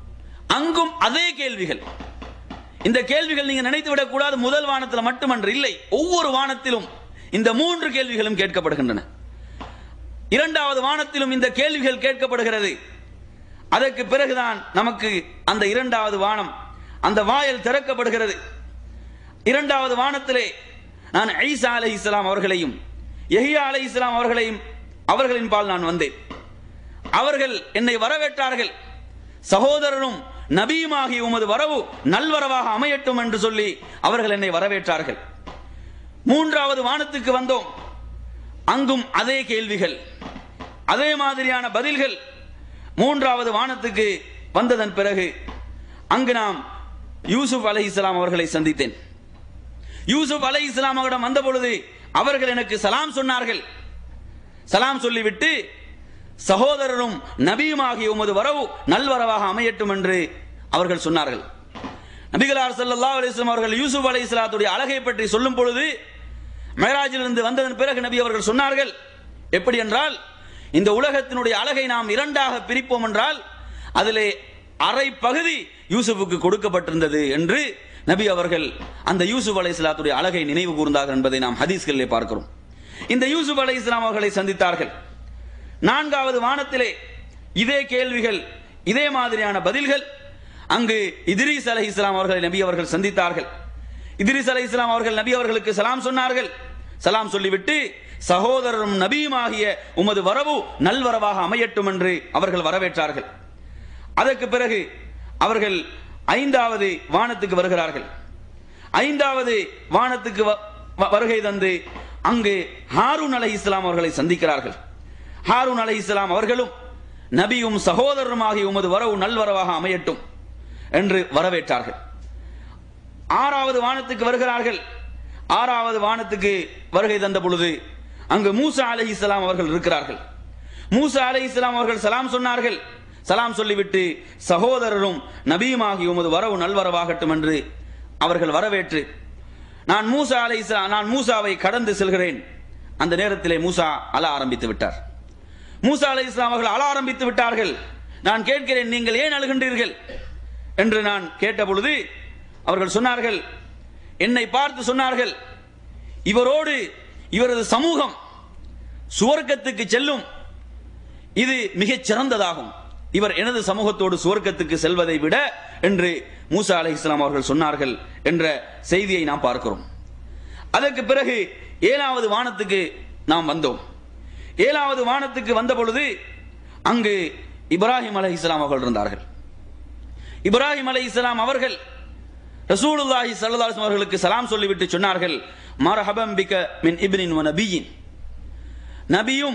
அங்கும் அதே கேள்விகள் இந்த கேள்விகள் நீங்க நினைத்து விடக்கூடாது முதல் வானத்தில் மட்டுமன்று இல்லை ஒவ்வொரு வானத்திலும் இந்த மூன்று கேள்விகளும் கேட்கப்படுகின்றன இரண்டாவது வானத்திலும் இந்த கேள்விகள் கேட்கப்படுகிறது அதற்கு பிறகுதான் நமக்கு அந்த இரண்டாவது வானம் அந்த வாயல் திறக்கப்படுகிறது இரண்டாவது வானத்திலே நான் ஐசா அலை இஸ்லாம் அவர்களையும் எஹியா அலை இஸ்லாம் அவர்களையும் அவர்களின் பால் நான் வந்தேன் அவர்கள் என்னை வரவேற்றார்கள் சகோதரரும் நபியுமாகிய உமது வரவு நல்வரவாக அமையட்டும் என்று சொல்லி அவர்கள் என்னை வரவேற்றார்கள் மூன்றாவது வானத்துக்கு வந்தோம் அங்கும் அதே கேள்விகள் அதே மாதிரியான பதில்கள் மூன்றாவது வானத்துக்கு வந்ததன் பிறகு அங்கு நாம் யூசுப் அலை இஸ்லாம் அவர்களை சந்தித்தேன் யூசுப் அலை இஸ்லாம் அவரிடம் வந்த பொழுது அவர்கள் எனக்கு சலாம் சொன்னார்கள் சலாம் சொல்லிவிட்டு சகோதரரும் நபியுமாகிய உமது வரவு நல்வரவாக அமையட்டும் என்று அவர்கள் சொன்னார்கள் நபிகளார் ஸல்லல்லாஹு அலைஹி வஸல்லம் அவர்கள் யூசுப் அலை இஸ்லாத்துடைய அழகை பற்றி சொல்லும் பொழுது மேராஜிலிருந்து வந்ததன் பிறகு நபி அவர்கள் சொன்னார்கள் எப்படி என்றால் இந்த உலகத்தினுடைய அழகை நாம் இரண்டாக பிரிப்போம் என்றால் அதிலே அரை பகுதி யூசுஃபுக்கு கொடுக்கப்பட்டிருந்தது என்று நபி அவர்கள் அந்த யூசுப் அலை இஸ்லாத்துடைய அழகை நினைவு கூர்ந்தார்கள் என்பதை நாம் ஹதீஸ்களிலே பார்க்கிறோம் இந்த யூசுப் அலை இஸ்லாம் அவர்களை சந்தித்தார்கள் நான்காவது வானத்திலே இதே கேள்விகள் இதே மாதிரியான பதில்கள் அங்கு இத்ரீஸ் அலை இஸ்லாம் அவர்களை நபி அவர்கள் சந்தித்தார்கள் இத்ரீஸ் அலை இஸ்லாம் அவர்கள் நபி அவர்களுக்கு சலாம் சொன்னார்கள் சலாம் சொல்லிவிட்டு சகோதரரும் நபியுமாகிய உமது வரவு நல்வரவாக அமையட்டும் என்று அவர்கள் வரவேற்றார்கள் அதற்கு பிறகு அவர்கள் ஐந்தாவது வானத்துக்கு வருகிறார்கள் ஐந்தாவது வானத்துக்கு வ- வ- வருகை தந்து அங்கு ஹாரூன் அலை இஸ்லாம் அவர்களை சந்திக்கிறார்கள் ஹாரூன் அலை இஸ்லாம் அவர்களும் நபியும் சகோதரருமாகிய உமது வரவு நல்வரவாக அமையட்டும் என்று வரவேற்றார்கள் ஆறாவது வானத்துக்கு வருகிறார்கள் ஆறாவது வானத்துக்கு வருகை தந்த பொழுது அங்கு மூசா அலை இஸ்லாம் அவர்கள் இருக்கிறார்கள் மூசா அலை இஸ்லாம் அவர்கள் சலாம் சொன்னார்கள் சலாம் சொல்லிவிட்டு சகோதரரும் நபியுமாகி உமது வரவு நல்வரவாகட்டும் என்று அவர்கள் வரவேற்று நான் மூசா அலை இஸ்லாம் நான் மூசாவை கடந்து செல்கிறேன் அந்த நேரத்திலே மூசா அழ ஆரம்பித்து விட்டார் மூசா அலை இஸ்லாம் அவர்கள் அழ ஆரம்பித்து விட்டார்கள் நான் கேட்கிறேன் நீங்கள் ஏன் அழுகின்றீர்கள் என்று நான் கேட்ட பொழுது அவர்கள் சொன்னார்கள் என்னை பார்த்து சொன்னார்கள் இவரோடு இவரது சமூகம் சுவர்க்கத்துக்கு செல்லும் இது மிகச் சிறந்ததாகும் இவர் எனது சமூகத்தோடு சுவர்க்கத்துக்கு செல்வதை விட என்று மூசா அலை இஸ்லாம் அவர்கள் சொன்னார்கள் என்ற செய்தியை நாம் பார்க்கிறோம் அதற்கு பிறகு ஏழாவது வானத்துக்கு நாம் வந்தோம் ஏழாவது வானத்துக்கு வந்த பொழுது அங்கு இப்ராஹிம் அலை இஸ்லாம் அவர்கள் இருந்தார்கள் இப்ராஹிம் அலை இஸ்லாம் அவர்கள் ரசூலுல்லாஹி ஸல்லல்லாஹு அலைஹி வஸல்லம் அவர்களுக்கு சலாம் சொல்லிவிட்டு சொன்னார்கள் மர்ஹபம் பிக மின் இப்னின் வ நபியின் நபியும்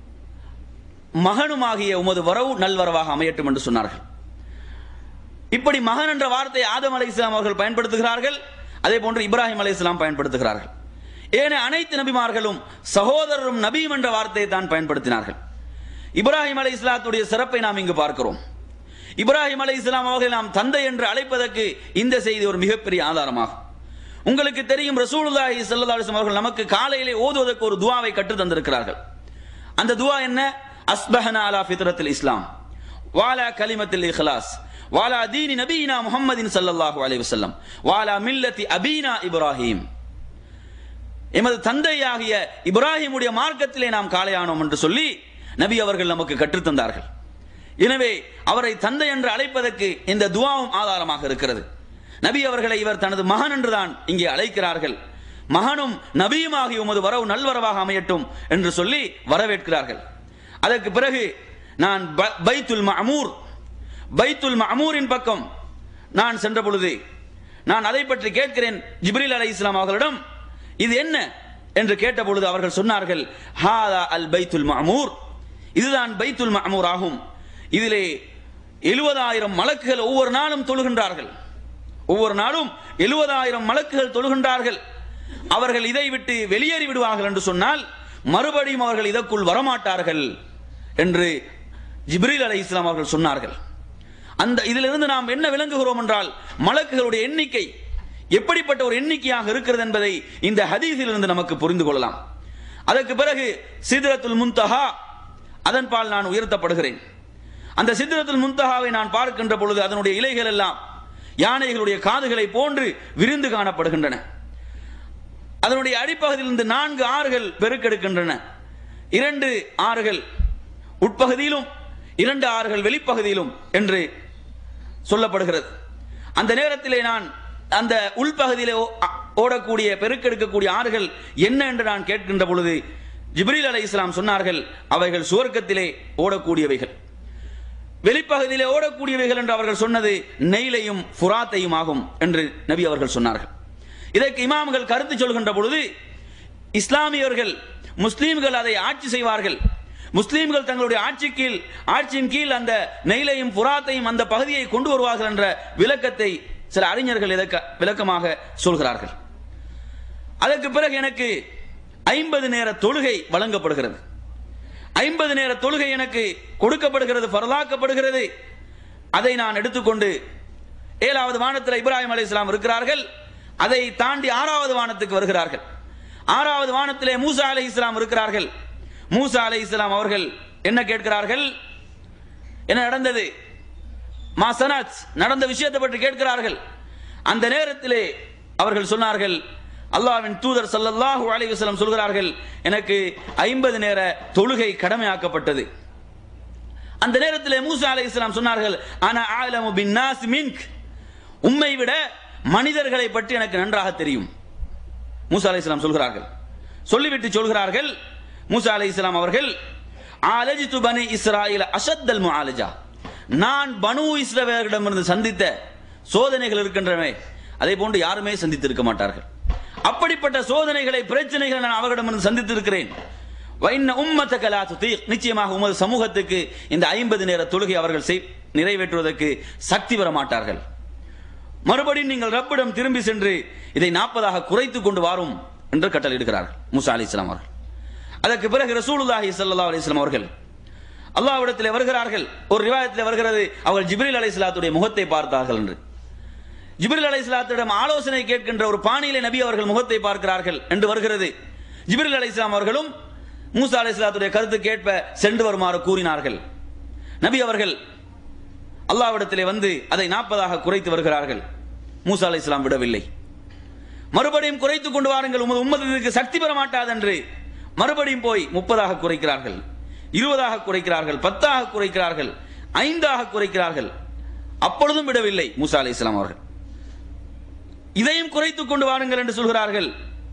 மகனுமாகிய உமது வரவு நல்வரவாக அமையட்டும் என்று சொன்னார்கள் இப்படி மகன் என்ற வார்த்தை ஆதம் அலை இஸ்லாம் அவர்கள் பயன்படுத்துகிறார்கள் அதே போன்று இப்ராஹிம் அலை இஸ்லாம் பயன்படுத்துகிறார்கள் ஏன அனைத்து நபிமார்களும் சகோதரரும் நபியும் என்ற வார்த்தையை தான் பயன்படுத்தினார்கள் இப்ராஹிம் அலை இஸ்லாத்துடைய சிறப்பை நாம் இங்கு பார்க்கிறோம் இப்ராஹிம் அலை இஸ்லாம் அவர்களை நாம் தந்தை என்று அழைப்பதற்கு இந்த செய்தி ஒரு மிகப்பெரிய ஆதாரமாகும் உங்களுக்கு தெரியும் ரசூலுல்லாஹி ஸல்லல்லாஹு அலைஹி வஸல்லம் அவர்கள் நமக்கு காலையிலே ஓதுவதற்கு ஒரு துஆவை கற்று தந்திருக்கிறார்கள் அந்த துஆ என்ன அஸ்பஹனா அலா ஃபித்ரத்தில் இஸ்லாம் வாலா கலிமத்தில் இஹ்லாஸ் வாலா தீனி நபீனா முஹம்மதின் ஸல்லல்லாஹு அலைஹி வஸல்லம் வாலா மில்லத்தி அபீனா இப்ராஹிம் எமது தந்தையாகிய இப்ராஹிமுடைய மார்க்கத்திலே நாம் காலையானோம் என்று சொல்லி நபி அவர்கள் நமக்கு கற்றுத்தந்தார்கள் எனவே அவரை தந்தை என்று அழைப்பதற்கு இந்த துவாவும் ஆதாரமாக இருக்கிறது நபி அவர்களை இவர் தனது மகன் என்றுதான் இங்கே அழைக்கிறார்கள் மகனும் நபியுமாகி உமது வரவு நல்வரவாக அமையட்டும் என்று சொல்லி வரவேற்கிறார்கள் அதற்கு பிறகு நான் ப- பைத்துல் மஅமூர் பைத்துல் மஅமூரின் பக்கம் நான் சென்ற பொழுது நான் அதை பற்றி கேட்கிறேன் ஜிப்ரீல் அலை இஸ்லாம் அவர்களிடம் இது என்ன என்று கேட்ட பொழுது அவர்கள் சொன்னார்கள் ஹாதா அல் பைத்துல் மஅமூர் இதுதான் பைத்துல் மஅமூர் ஆகும் இதிலே எழுபதாயிரம் மலக்குகள் ஒவ்வொரு நாளும் தொழுகின்றார்கள் ஒவ்வொரு நாளும் எழுபதாயிரம் மலக்குகள் தொழுகின்றார்கள் அவர்கள் இதை விட்டு வெளியேறி விடுவார்கள் என்று சொன்னால் மறுபடியும் அவர்கள் இதற்குள் வரமாட்டார்கள் என்று ஜிப்ரீல் அலை இஸ்லாம் அவர்கள் சொன்னார்கள் அந்த இதிலிருந்து நாம் என்ன விளங்குகிறோம் என்றால் மலக்குகளுடைய எண்ணிக்கை எப்படிப்பட்ட ஒரு எண்ணிக்கையாக இருக்கிறது என்பதை இந்த ஹதீஸிலிருந்து நமக்கு புரிந்து கொள்ளலாம் அதற்கு பிறகு சிதரத்துல் முன்தஹா அதன் பால் நான் உயர்த்தப்படுகிறேன் அந்த சித்திரத்தில் முன்தகாவை நான் பார்க்கின்ற பொழுது அதனுடைய இலைகள் எல்லாம் யானைகளுடைய காதுகளை போன்று விரிந்து காணப்படுகின்றன அதனுடைய அடிப்பகுதியிலிருந்து நான்கு ஆறுகள் பெருக்கெடுக்கின்றன இரண்டு ஆறுகள் உட்பகுதியிலும் இரண்டு ஆறுகள் வெளிப்பகுதியிலும் என்று சொல்லப்படுகிறது அந்த நேரத்திலே நான் அந்த உள்பகுதியிலே ஓ- அ- ஓடக்கூடிய பெருக்கெடுக்கக்கூடிய ஆறுகள் என்ன என்று நான் கேட்கின்ற பொழுது ஜிப்ரீல் அலை இஸ்லாம் சொன்னார்கள் அவைகள் சுவர்க்கத்திலே ஓடக்கூடியவைகள் வெளிப்பகுதியிலே ஓடக்கூடியவைகள் என்று அவர்கள் சொன்னது நெய்லையும் ஃபுராத்தையும் ஆகும் என்று நபி அவர்கள் சொன்னார்கள் இதற்கு இமாம்கள் கருத்து சொல்கின்ற பொழுது இஸ்லாமியர்கள் முஸ்லீம்கள் அதை ஆட்சி செய்வார்கள் முஸ்லீம்கள் தங்களுடைய ஆட்சி கீழ் ஆட்சியின் கீழ் அந்த நெய்லையும் புறாத்தையும் அந்த பகுதியை கொண்டு வருவார்கள் என்ற விளக்கத்தை சில அறிஞர்கள் இதற்கு விளக்கமாக சொல்கிறார்கள் அதற்கு பிறகு எனக்கு ஐம்பது நேர தொழுகை வழங்கப்படுகிறது ஐம்பது நேர தொழுகை எனக்கு கொடுக்கப்படுகிறது பரலாக்கப்படுகிறது அதை நான் எடுத்துக்கொண்டு ஏழாவது வானத்தில் இப்ராஹிம் அலை இஸ்லாம் இருக்கிறார்கள் அதை தாண்டி ஆறாவது வானத்துக்கு வருகிறார்கள் ஆறாவது வானத்திலே மூசா அலை இஸ்லாம் இருக்கிறார்கள் மூசா அலை இஸ்லாம் அவர்கள் என்ன கேட்கிறார்கள் என்ன நடந்தது மாசனாத் நடந்த விஷயத்தை பற்றி கேட்கிறார்கள் அந்த நேரத்திலே அவர்கள் சொன்னார்கள் அல்லாஹ்வின் தூதர் ஸல்லல்லாஹு அலைஹி வஸல்லம் சொல்கிறார்கள் எனக்கு ஐம்பது நேர தொழுகை கடமையாக்கப்பட்டது அந்த நேரத்திலே மூசா அலைஹிஸ்ஸலாம் சொன்னார்கள் ஆனா ஆலமு பின் நாஸ் மின்க் உம்மை விட மனிதர்களை பற்றி எனக்கு நன்றாக தெரியும் மூசா அலைஹிஸ்ஸலாம் சொல்கிறார்கள் சொல்லிவிட்டு சொல்கிறார்கள் மூசா அலைஹிஸ்ஸலாம் அவர்கள் ஆலஜித்து பனி இஸ்ராயில் அஷத்தல் முஆலஜா நான் பனு இஸ்ரவேலரிடமிருந்து சந்தித்த சோதனைகள் இருக்கின்றனவே அதே போன்று யாருமே சந்தித்திருக்க மாட்டார்கள் அப்படிப்பட்ட சோதனைகளை பிரச்சனைகளை நான் அவர்களிடமிருந்து சந்தித்திருக்கிறேன் வைன்ன உம்மத்தக லா துதீக். நிச்சயமாக உமது சமூகத்துக்கு இந்த ஐம்பது நேர தொழுகை அவர்கள் செய்- நிறைவேற்றுவதற்கு சக்தி பெற மாட்டார்கள் மறுபடியும் நீங்கள் ரப்பிடம் திரும்பி சென்று இதை நாற்பதாக குறைத்து கொண்டு வாரும் என்று கட்டளையிடுகிறார்கள் மூசா அலி இஸ்லாம் அவர்கள் அதற்கு பிறகு ரசூலுல்லாஹி ஸல்லல்லாஹு அலைஹி வஸல்லம் அவர்கள் அல்லாஹ்விடத்தில் வருகிறார்கள் ஒரு ரிவாயத்தில் வருகிறது அவர்கள் ஜிப்ரீல் அலைஹிஸ்ஸலாத்துடைய முகத்தை பார்த்தார்கள் என்று ஜிப்ரீல் அலைஹிஸ்ஸலாத்திடம் ஆலோசனை கேட்கின்ற ஒரு பாணியிலே நபி அவர்கள் முகத்தை பார்க்கிறார்கள் என்று வருகிறது ஜிப்ரீல் அலைஹிஸ்ஸலாம் அவர்களும் மூசா அலைஹிஸ்ஸலாத்துடைய கருத்து கேட்ப சென்று வருமாறு கூறினார்கள் நபி அவர்கள் அல்லாஹ்விடத்திலே வந்து அதை நாற்பதாக குறைத்து வருகிறார்கள் மூசா அலைஹிஸ்ஸலாம் விடவில்லை மறுபடியும் குறைத்து கொண்டு வாருங்கள் உமது உம்மதத்துக்கு சக்தி பெற மாட்டாது என்று மறுபடியும் போய் முப்பதாக குறைக்கிறார்கள் இருபதாக குறைக்கிறார்கள் பத்தாக குறைக்கிறார்கள் ஐந்தாக குறைக்கிறார்கள் அப்பொழுதும் விடவில்லை மூசா அலை இஸ்லாம் அவர்கள் இதையும் குறைத்துக் கொண்டு வாருங்கள் என்று சொல்கிறார்கள்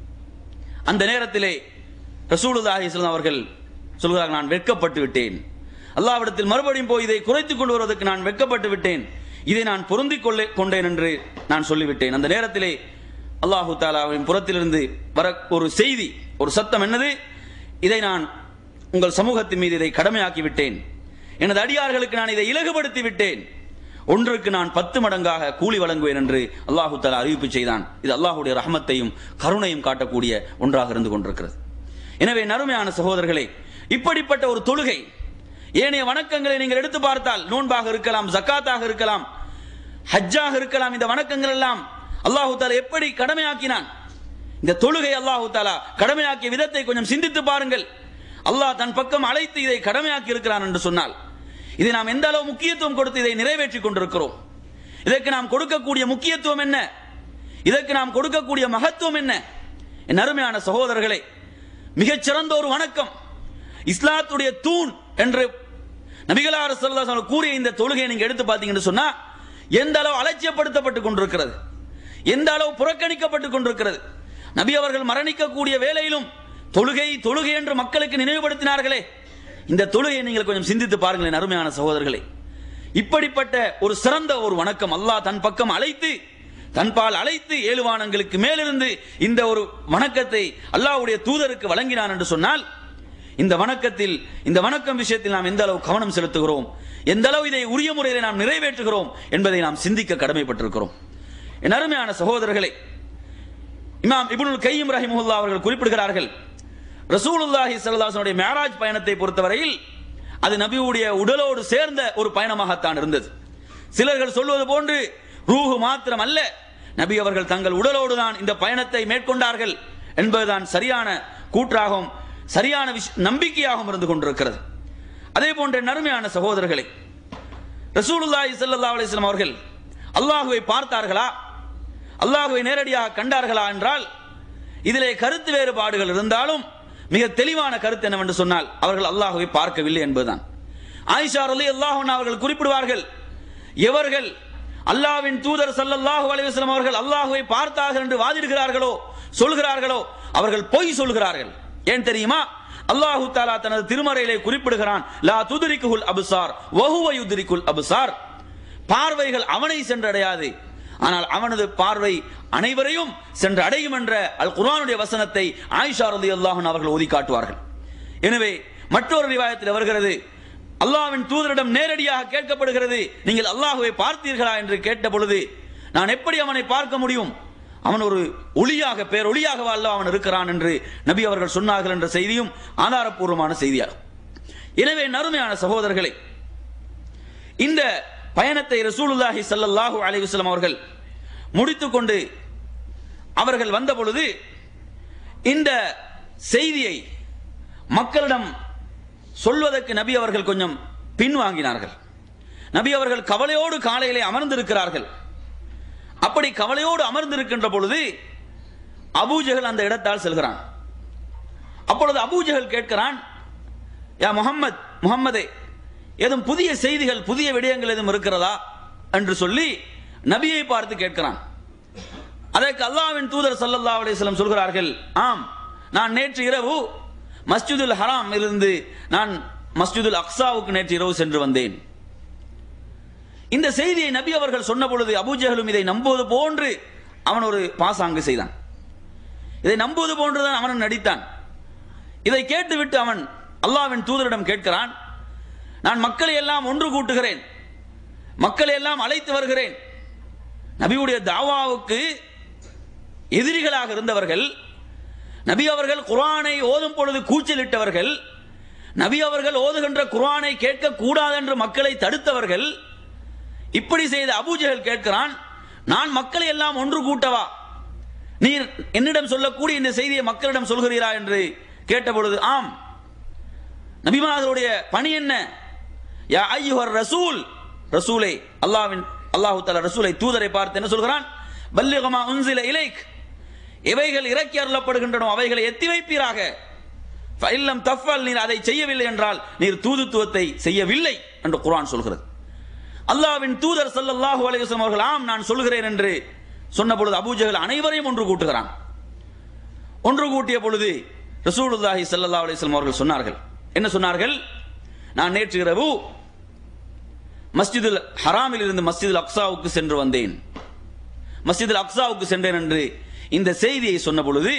அந்த நேரத்திலே ரசூலுல்லாஹி இஸ்லாம் அவர்கள் சொல்கிறார்கள் நான் வெட்கப்பட்டு விட்டேன் அல்லாவிடத்தில் மறுபடியும் போய் இதை குறைத்துக் கொண்டு வருவதற்கு நான் வெட்கப்பட்டு விட்டேன் இதை நான் பொருந்திக் கொள்ள கொண்டேன் என்று நான் சொல்லிவிட்டேன் அந்த நேரத்திலே அல்லாஹு தாலாவின் புறத்திலிருந்து வர ஒரு செய்தி ஒரு சத்தம் என்னது இதை நான் உங்கள் சமூகத்தின் மீது இதை கடமையாக்கி விட்டேன் எனது அடியார்களுக்கு நான் இதை இலகுபடுத்தி விட்டேன் ஒன்றுக்கு நான் பத்து மடங்காக கூலி வழங்குவேன் என்று அல்லாஹு தாலா அறிவிப்பு செய்தான் இது அல்லாஹுடைய ரஹமத்தையும் கருணையும் காட்டக்கூடிய ஒன்றாக இருந்து கொண்டிருக்கிறது எனவே நறுமையான சகோதரர்களே இப்படிப்பட்ட ஒரு தொழுகை ஏனைய வணக்கங்களை நீங்கள் எடுத்து பார்த்தால் நோன்பாக இருக்கலாம் ஜக்காத்தாக இருக்கலாம் ஹஜ்ஜாக இருக்கலாம் இந்த வணக்கங்கள் எல்லாம் அல்லாஹு தாலா எப்படி கடமையாக்கினான் இந்த தொழுகை அல்லாஹு தாலா கடமையாக்கிய விதத்தை கொஞ்சம் சிந்தித்து பாருங்கள் அல்லாஹ் தன் பக்கம் அழைத்து இதை கடமையாக்கி இருக்கிறான் என்று சொன்னால் இதை நாம் எந்த அளவு முக்கியத்துவம் கொடுத்து இதை நிறைவேற்றி கொண்டிருக்கிறோம் இதற்கு நாம் கொடுக்கக்கூடிய முக்கியத்துவம் என்ன இதற்கு நாம் கொடுக்கக்கூடிய மகத்துவம் என்ன என் அருமையான சகோதரர்களே மிகச்சிறந்த ஒரு வணக்கம் இஸ்லாத்துடைய தூண் என்று நபிகளார் ஸல்லல்லாஹு அலைஹி கூறிய இந்த தொழுகையை நீங்க எடுத்து பார்த்தீங்கன்னு சொன்னா எந்த அளவு அலட்சியப்படுத்தப்பட்டு கொண்டிருக்கிறது எந்த அளவு புறக்கணிக்கப்பட்டு கொண்டிருக்கிறது நபி அவர்கள் மரணிக்கக்கூடிய வேளையிலும் தொழுகை தொழுகை என்று மக்களுக்கு நினைவுபடுத்தினார்களே இந்த தொழுகையை நீங்கள் கொஞ்சம் சிந்தித்து பாருங்களேன் அருமையான சகோதரர்களே இப்படிப்பட்ட ஒரு சிறந்த ஒரு வணக்கம் அல்லாஹ் தன் பக்கம் அழைத்து தன்பால் அழைத்து ஏழு வானங்களுக்கு மேலிருந்து இந்த ஒரு வணக்கத்தை அல்லாஹ்வுடைய தூதருக்கு வழங்கினான் என்று சொன்னால் இந்த வணக்கத்தில் இந்த வணக்கம் விஷயத்தில் நாம் எந்த அளவு கவனம் செலுத்துகிறோம் எந்த அளவு இதை உரிய முறையில் நாம் நிறைவேற்றுகிறோம் என்பதை நாம் சிந்திக்க கடமைப்பட்டிருக்கிறோம் என் அருமையான சகோதரர்களே இமாம் இப்னுல் கையம் ரஹிமுல்லா அவர்கள் குறிப்பிடுகிறார்கள் ரசூலுல்லாஹி ஸல்லல்லாஹு மேராஜ் பயணத்தை பொறுத்தவரையில் அது நபியுடைய உடலோடு சேர்ந்த ஒரு பயணமாகத்தான் இருந்தது சிலர்கள் சொல்வது போன்று ரூஹு மாத்திரம் அல்ல நபி அவர்கள் தங்கள் உடலோடு தான் இந்த பயணத்தை மேற்கொண்டார்கள் என்பதுதான் சரியான கூற்றாகவும் சரியான விஷ- நம்பிக்கையாகவும் இருந்து கொண்டிருக்கிறது அதே போன்ற நறுமையான சகோதரர்களே ரசூலுல்லாஹி ஸல்லல்லாஹு அலைஹி வஸல்லம் அவர்கள் அல்லாஹுவை பார்த்தார்களா அல்லாஹுவை நேரடியாக கண்டார்களா என்றால் இதிலே கருத்து வேறுபாடுகள் இருந்தாலும் மிக தெளிவான கருத்து என்னவென்று சொன்னால் அவர்கள் அல்லாஹுவை பார்க்கவில்லை என்பதுதான் ஆயிஷா ரலி அல்லாஹ் அவர்கள் குறிப்பிடுவார்கள் எவர்கள் அல்லாஹ்வின் தூதர் ஸல்லல்லாஹு அலைஹி வஸல்லம் அவர்கள் அல்லாஹுவை பார்த்தார்கள் என்று வாதிடுகிறார்களோ சொல்கிறார்களோ அவர்கள் பொய் சொல்கிறார்கள் ஏன் தெரியுமா அல்லாஹு தாலா தனது திருமறையிலே குறிப்பிடுகிறான் லா துதுரிக்குல் அபுசார் வஹுவ யுதுரிக்குல் அபுசார் பார்வைகள் அவனை சென்றடையாது ஆனால் அவனது பார்வை அனைவரையும் சென்று அடையும் என்ற அல் குர்ஆனுடைய வசனத்தை ஆயிஷா ரலியல்லாஹு அன்ஹா அவர்கள் ஓதி காட்டுவார்கள் எனவே மற்றொரு ரிவாயத்தில் வருகிறது அல்லாஹ்வின் தூதரிடம் நேரடியாக கேட்கப்படுகிறது நீங்கள் அல்லாஹுவை பார்த்தீர்களா என்று கேட்ட பொழுது நான் எப்படி அவனை பார்க்க முடியும் அவன் ஒரு ஒளியாக பேரொளியாக அல்ல அவன் இருக்கிறான் என்று நபி அவர்கள் சொன்னார்கள் என்ற செய்தியும் ஆதாரப்பூர்வமான செய்தியாகும் எனவே நறுமையான சகோதரர்களே இந்த பயணத்தை ரசூலுல்லாஹி ஸல்லல்லாஹு அலைஹி வஸல்லம் அவர்கள் முடித்துக்கொண்டு அவர்கள் வந்த பொழுது இந்த செய்தியை மக்களிடம் சொல்வதற்கு நபி அவர்கள் கொஞ்சம் பின்வாங்கினார்கள் நபி அவர்கள் கவலையோடு காலையிலே அமர்ந்திருக்கிறார்கள் அப்படி கவலையோடு அமர்ந்திருக்கின்ற பொழுது அபூஜஹல் அந்த இடத்தால் செல்கிறான் அப்பொழுது அபூஜஹல் கேட்கிறான் யா முஹம்மத் முஹம்மதே ஏதும் புதிய செய்திகள் புதிய விடயங்கள் எதுவும் இருக்கிறதா என்று சொல்லி நபியை பார்த்து கேட்கிறான் அதற்கு அல்லாஹ்வின் தூதர் ஸல்லல்லாஹு அலைஹி வஸல்லம் சொல்கிறார்கள் ஆம் நான் நேற்று இரவு மஸ்ஜிதுல் ஹராம் இருந்து நான் மஸ்ஜிதுல் அக்ஸாவுக்கு நேற்று இரவு சென்று வந்தேன் இந்த செய்தியை நபி அவர்கள் சொன்ன பொழுது அபூஜஹலும் இதை நம்புவது போன்று அவன் ஒரு பாசாங்கு செய்தான் இதை நம்புவது போன்றுதான் அவன் நடித்தான் இதை கேட்டுவிட்டு அவன் அல்லாஹ்வின் தூதரிடம் கேட்கிறான் நான் மக்களை எல்லாம் ஒன்று கூட்டுகிறேன் மக்களை எல்லாம் அழைத்து வருகிறேன் நபியுடைய தாவாவுக்கு எதிரிகளாக இருந்தவர்கள் நபி அவர்கள் குர்ஆனை ஓதும் பொழுது கூச்சலிட்டவர்கள் நபி அவர்கள் ஓதுகின்ற குர்ஆனை கேட்க கூடாது என்று மக்களை தடுத்தவர்கள் இப்படி செய்த அபூஜஹல் கேட்கிறான் நான் மக்களை எல்லாம் ஒன்று கூட்டவா நீர் என்னிடம் சொல்லக்கூடிய இந்த செய்தியை மக்களிடம் சொல்கிறீரா என்று கேட்டபொழுது ஆம் நபிமார்களுடைய பணி என்ன யா ஐயுஹர் ரசூல் ரசூலை அல்லாஹ்வின் அல்லாஹு தஆலா ரசூலை தூதரை பார்த்து என்ன சொல்கிறான் பல்லிகமா உன்சில இலைக் எவைகள் இறக்கி அருளப்படுகின்றனோ அவைகளை எத்தி வைப்பீராக ஃபைல்லம் தஃபல் நீர் அதை செய்யவில்லை என்றால் நீர் தூதுத்துவத்தை செய்யவில்லை என்று குர்ஆன் சொல்கிறது அல்லாஹ்வின் தூதர் ஸல்லல்லாஹு அலைஹி வஸல்லம் அவர்கள் ஆம் நான் சொல்கிறேன் என்று சொன்ன பொழுது அபூஜஹல் அனைவரையும் ஒன்று கூட்டுகிறான் ஒன்று கூட்டிய பொழுது ரசூலுல்லாஹி ஸல்லல்லாஹு அலைஹி வஸல்லம் அவர்கள் சொன்னார்கள் என்ன சொன்னார்கள் நான் நேற்று இரவு மஸ்ஜிதுல் ஹராமில் இருந்து மஸ்ஜிதுல் அக்ஸாவுக்கு சென்று வந்தேன் மஸ்ஜிதுல் அக்ஸாவுக்கு சென்றேன் என்று இந்த செய்தியை சொன்ன பொழுது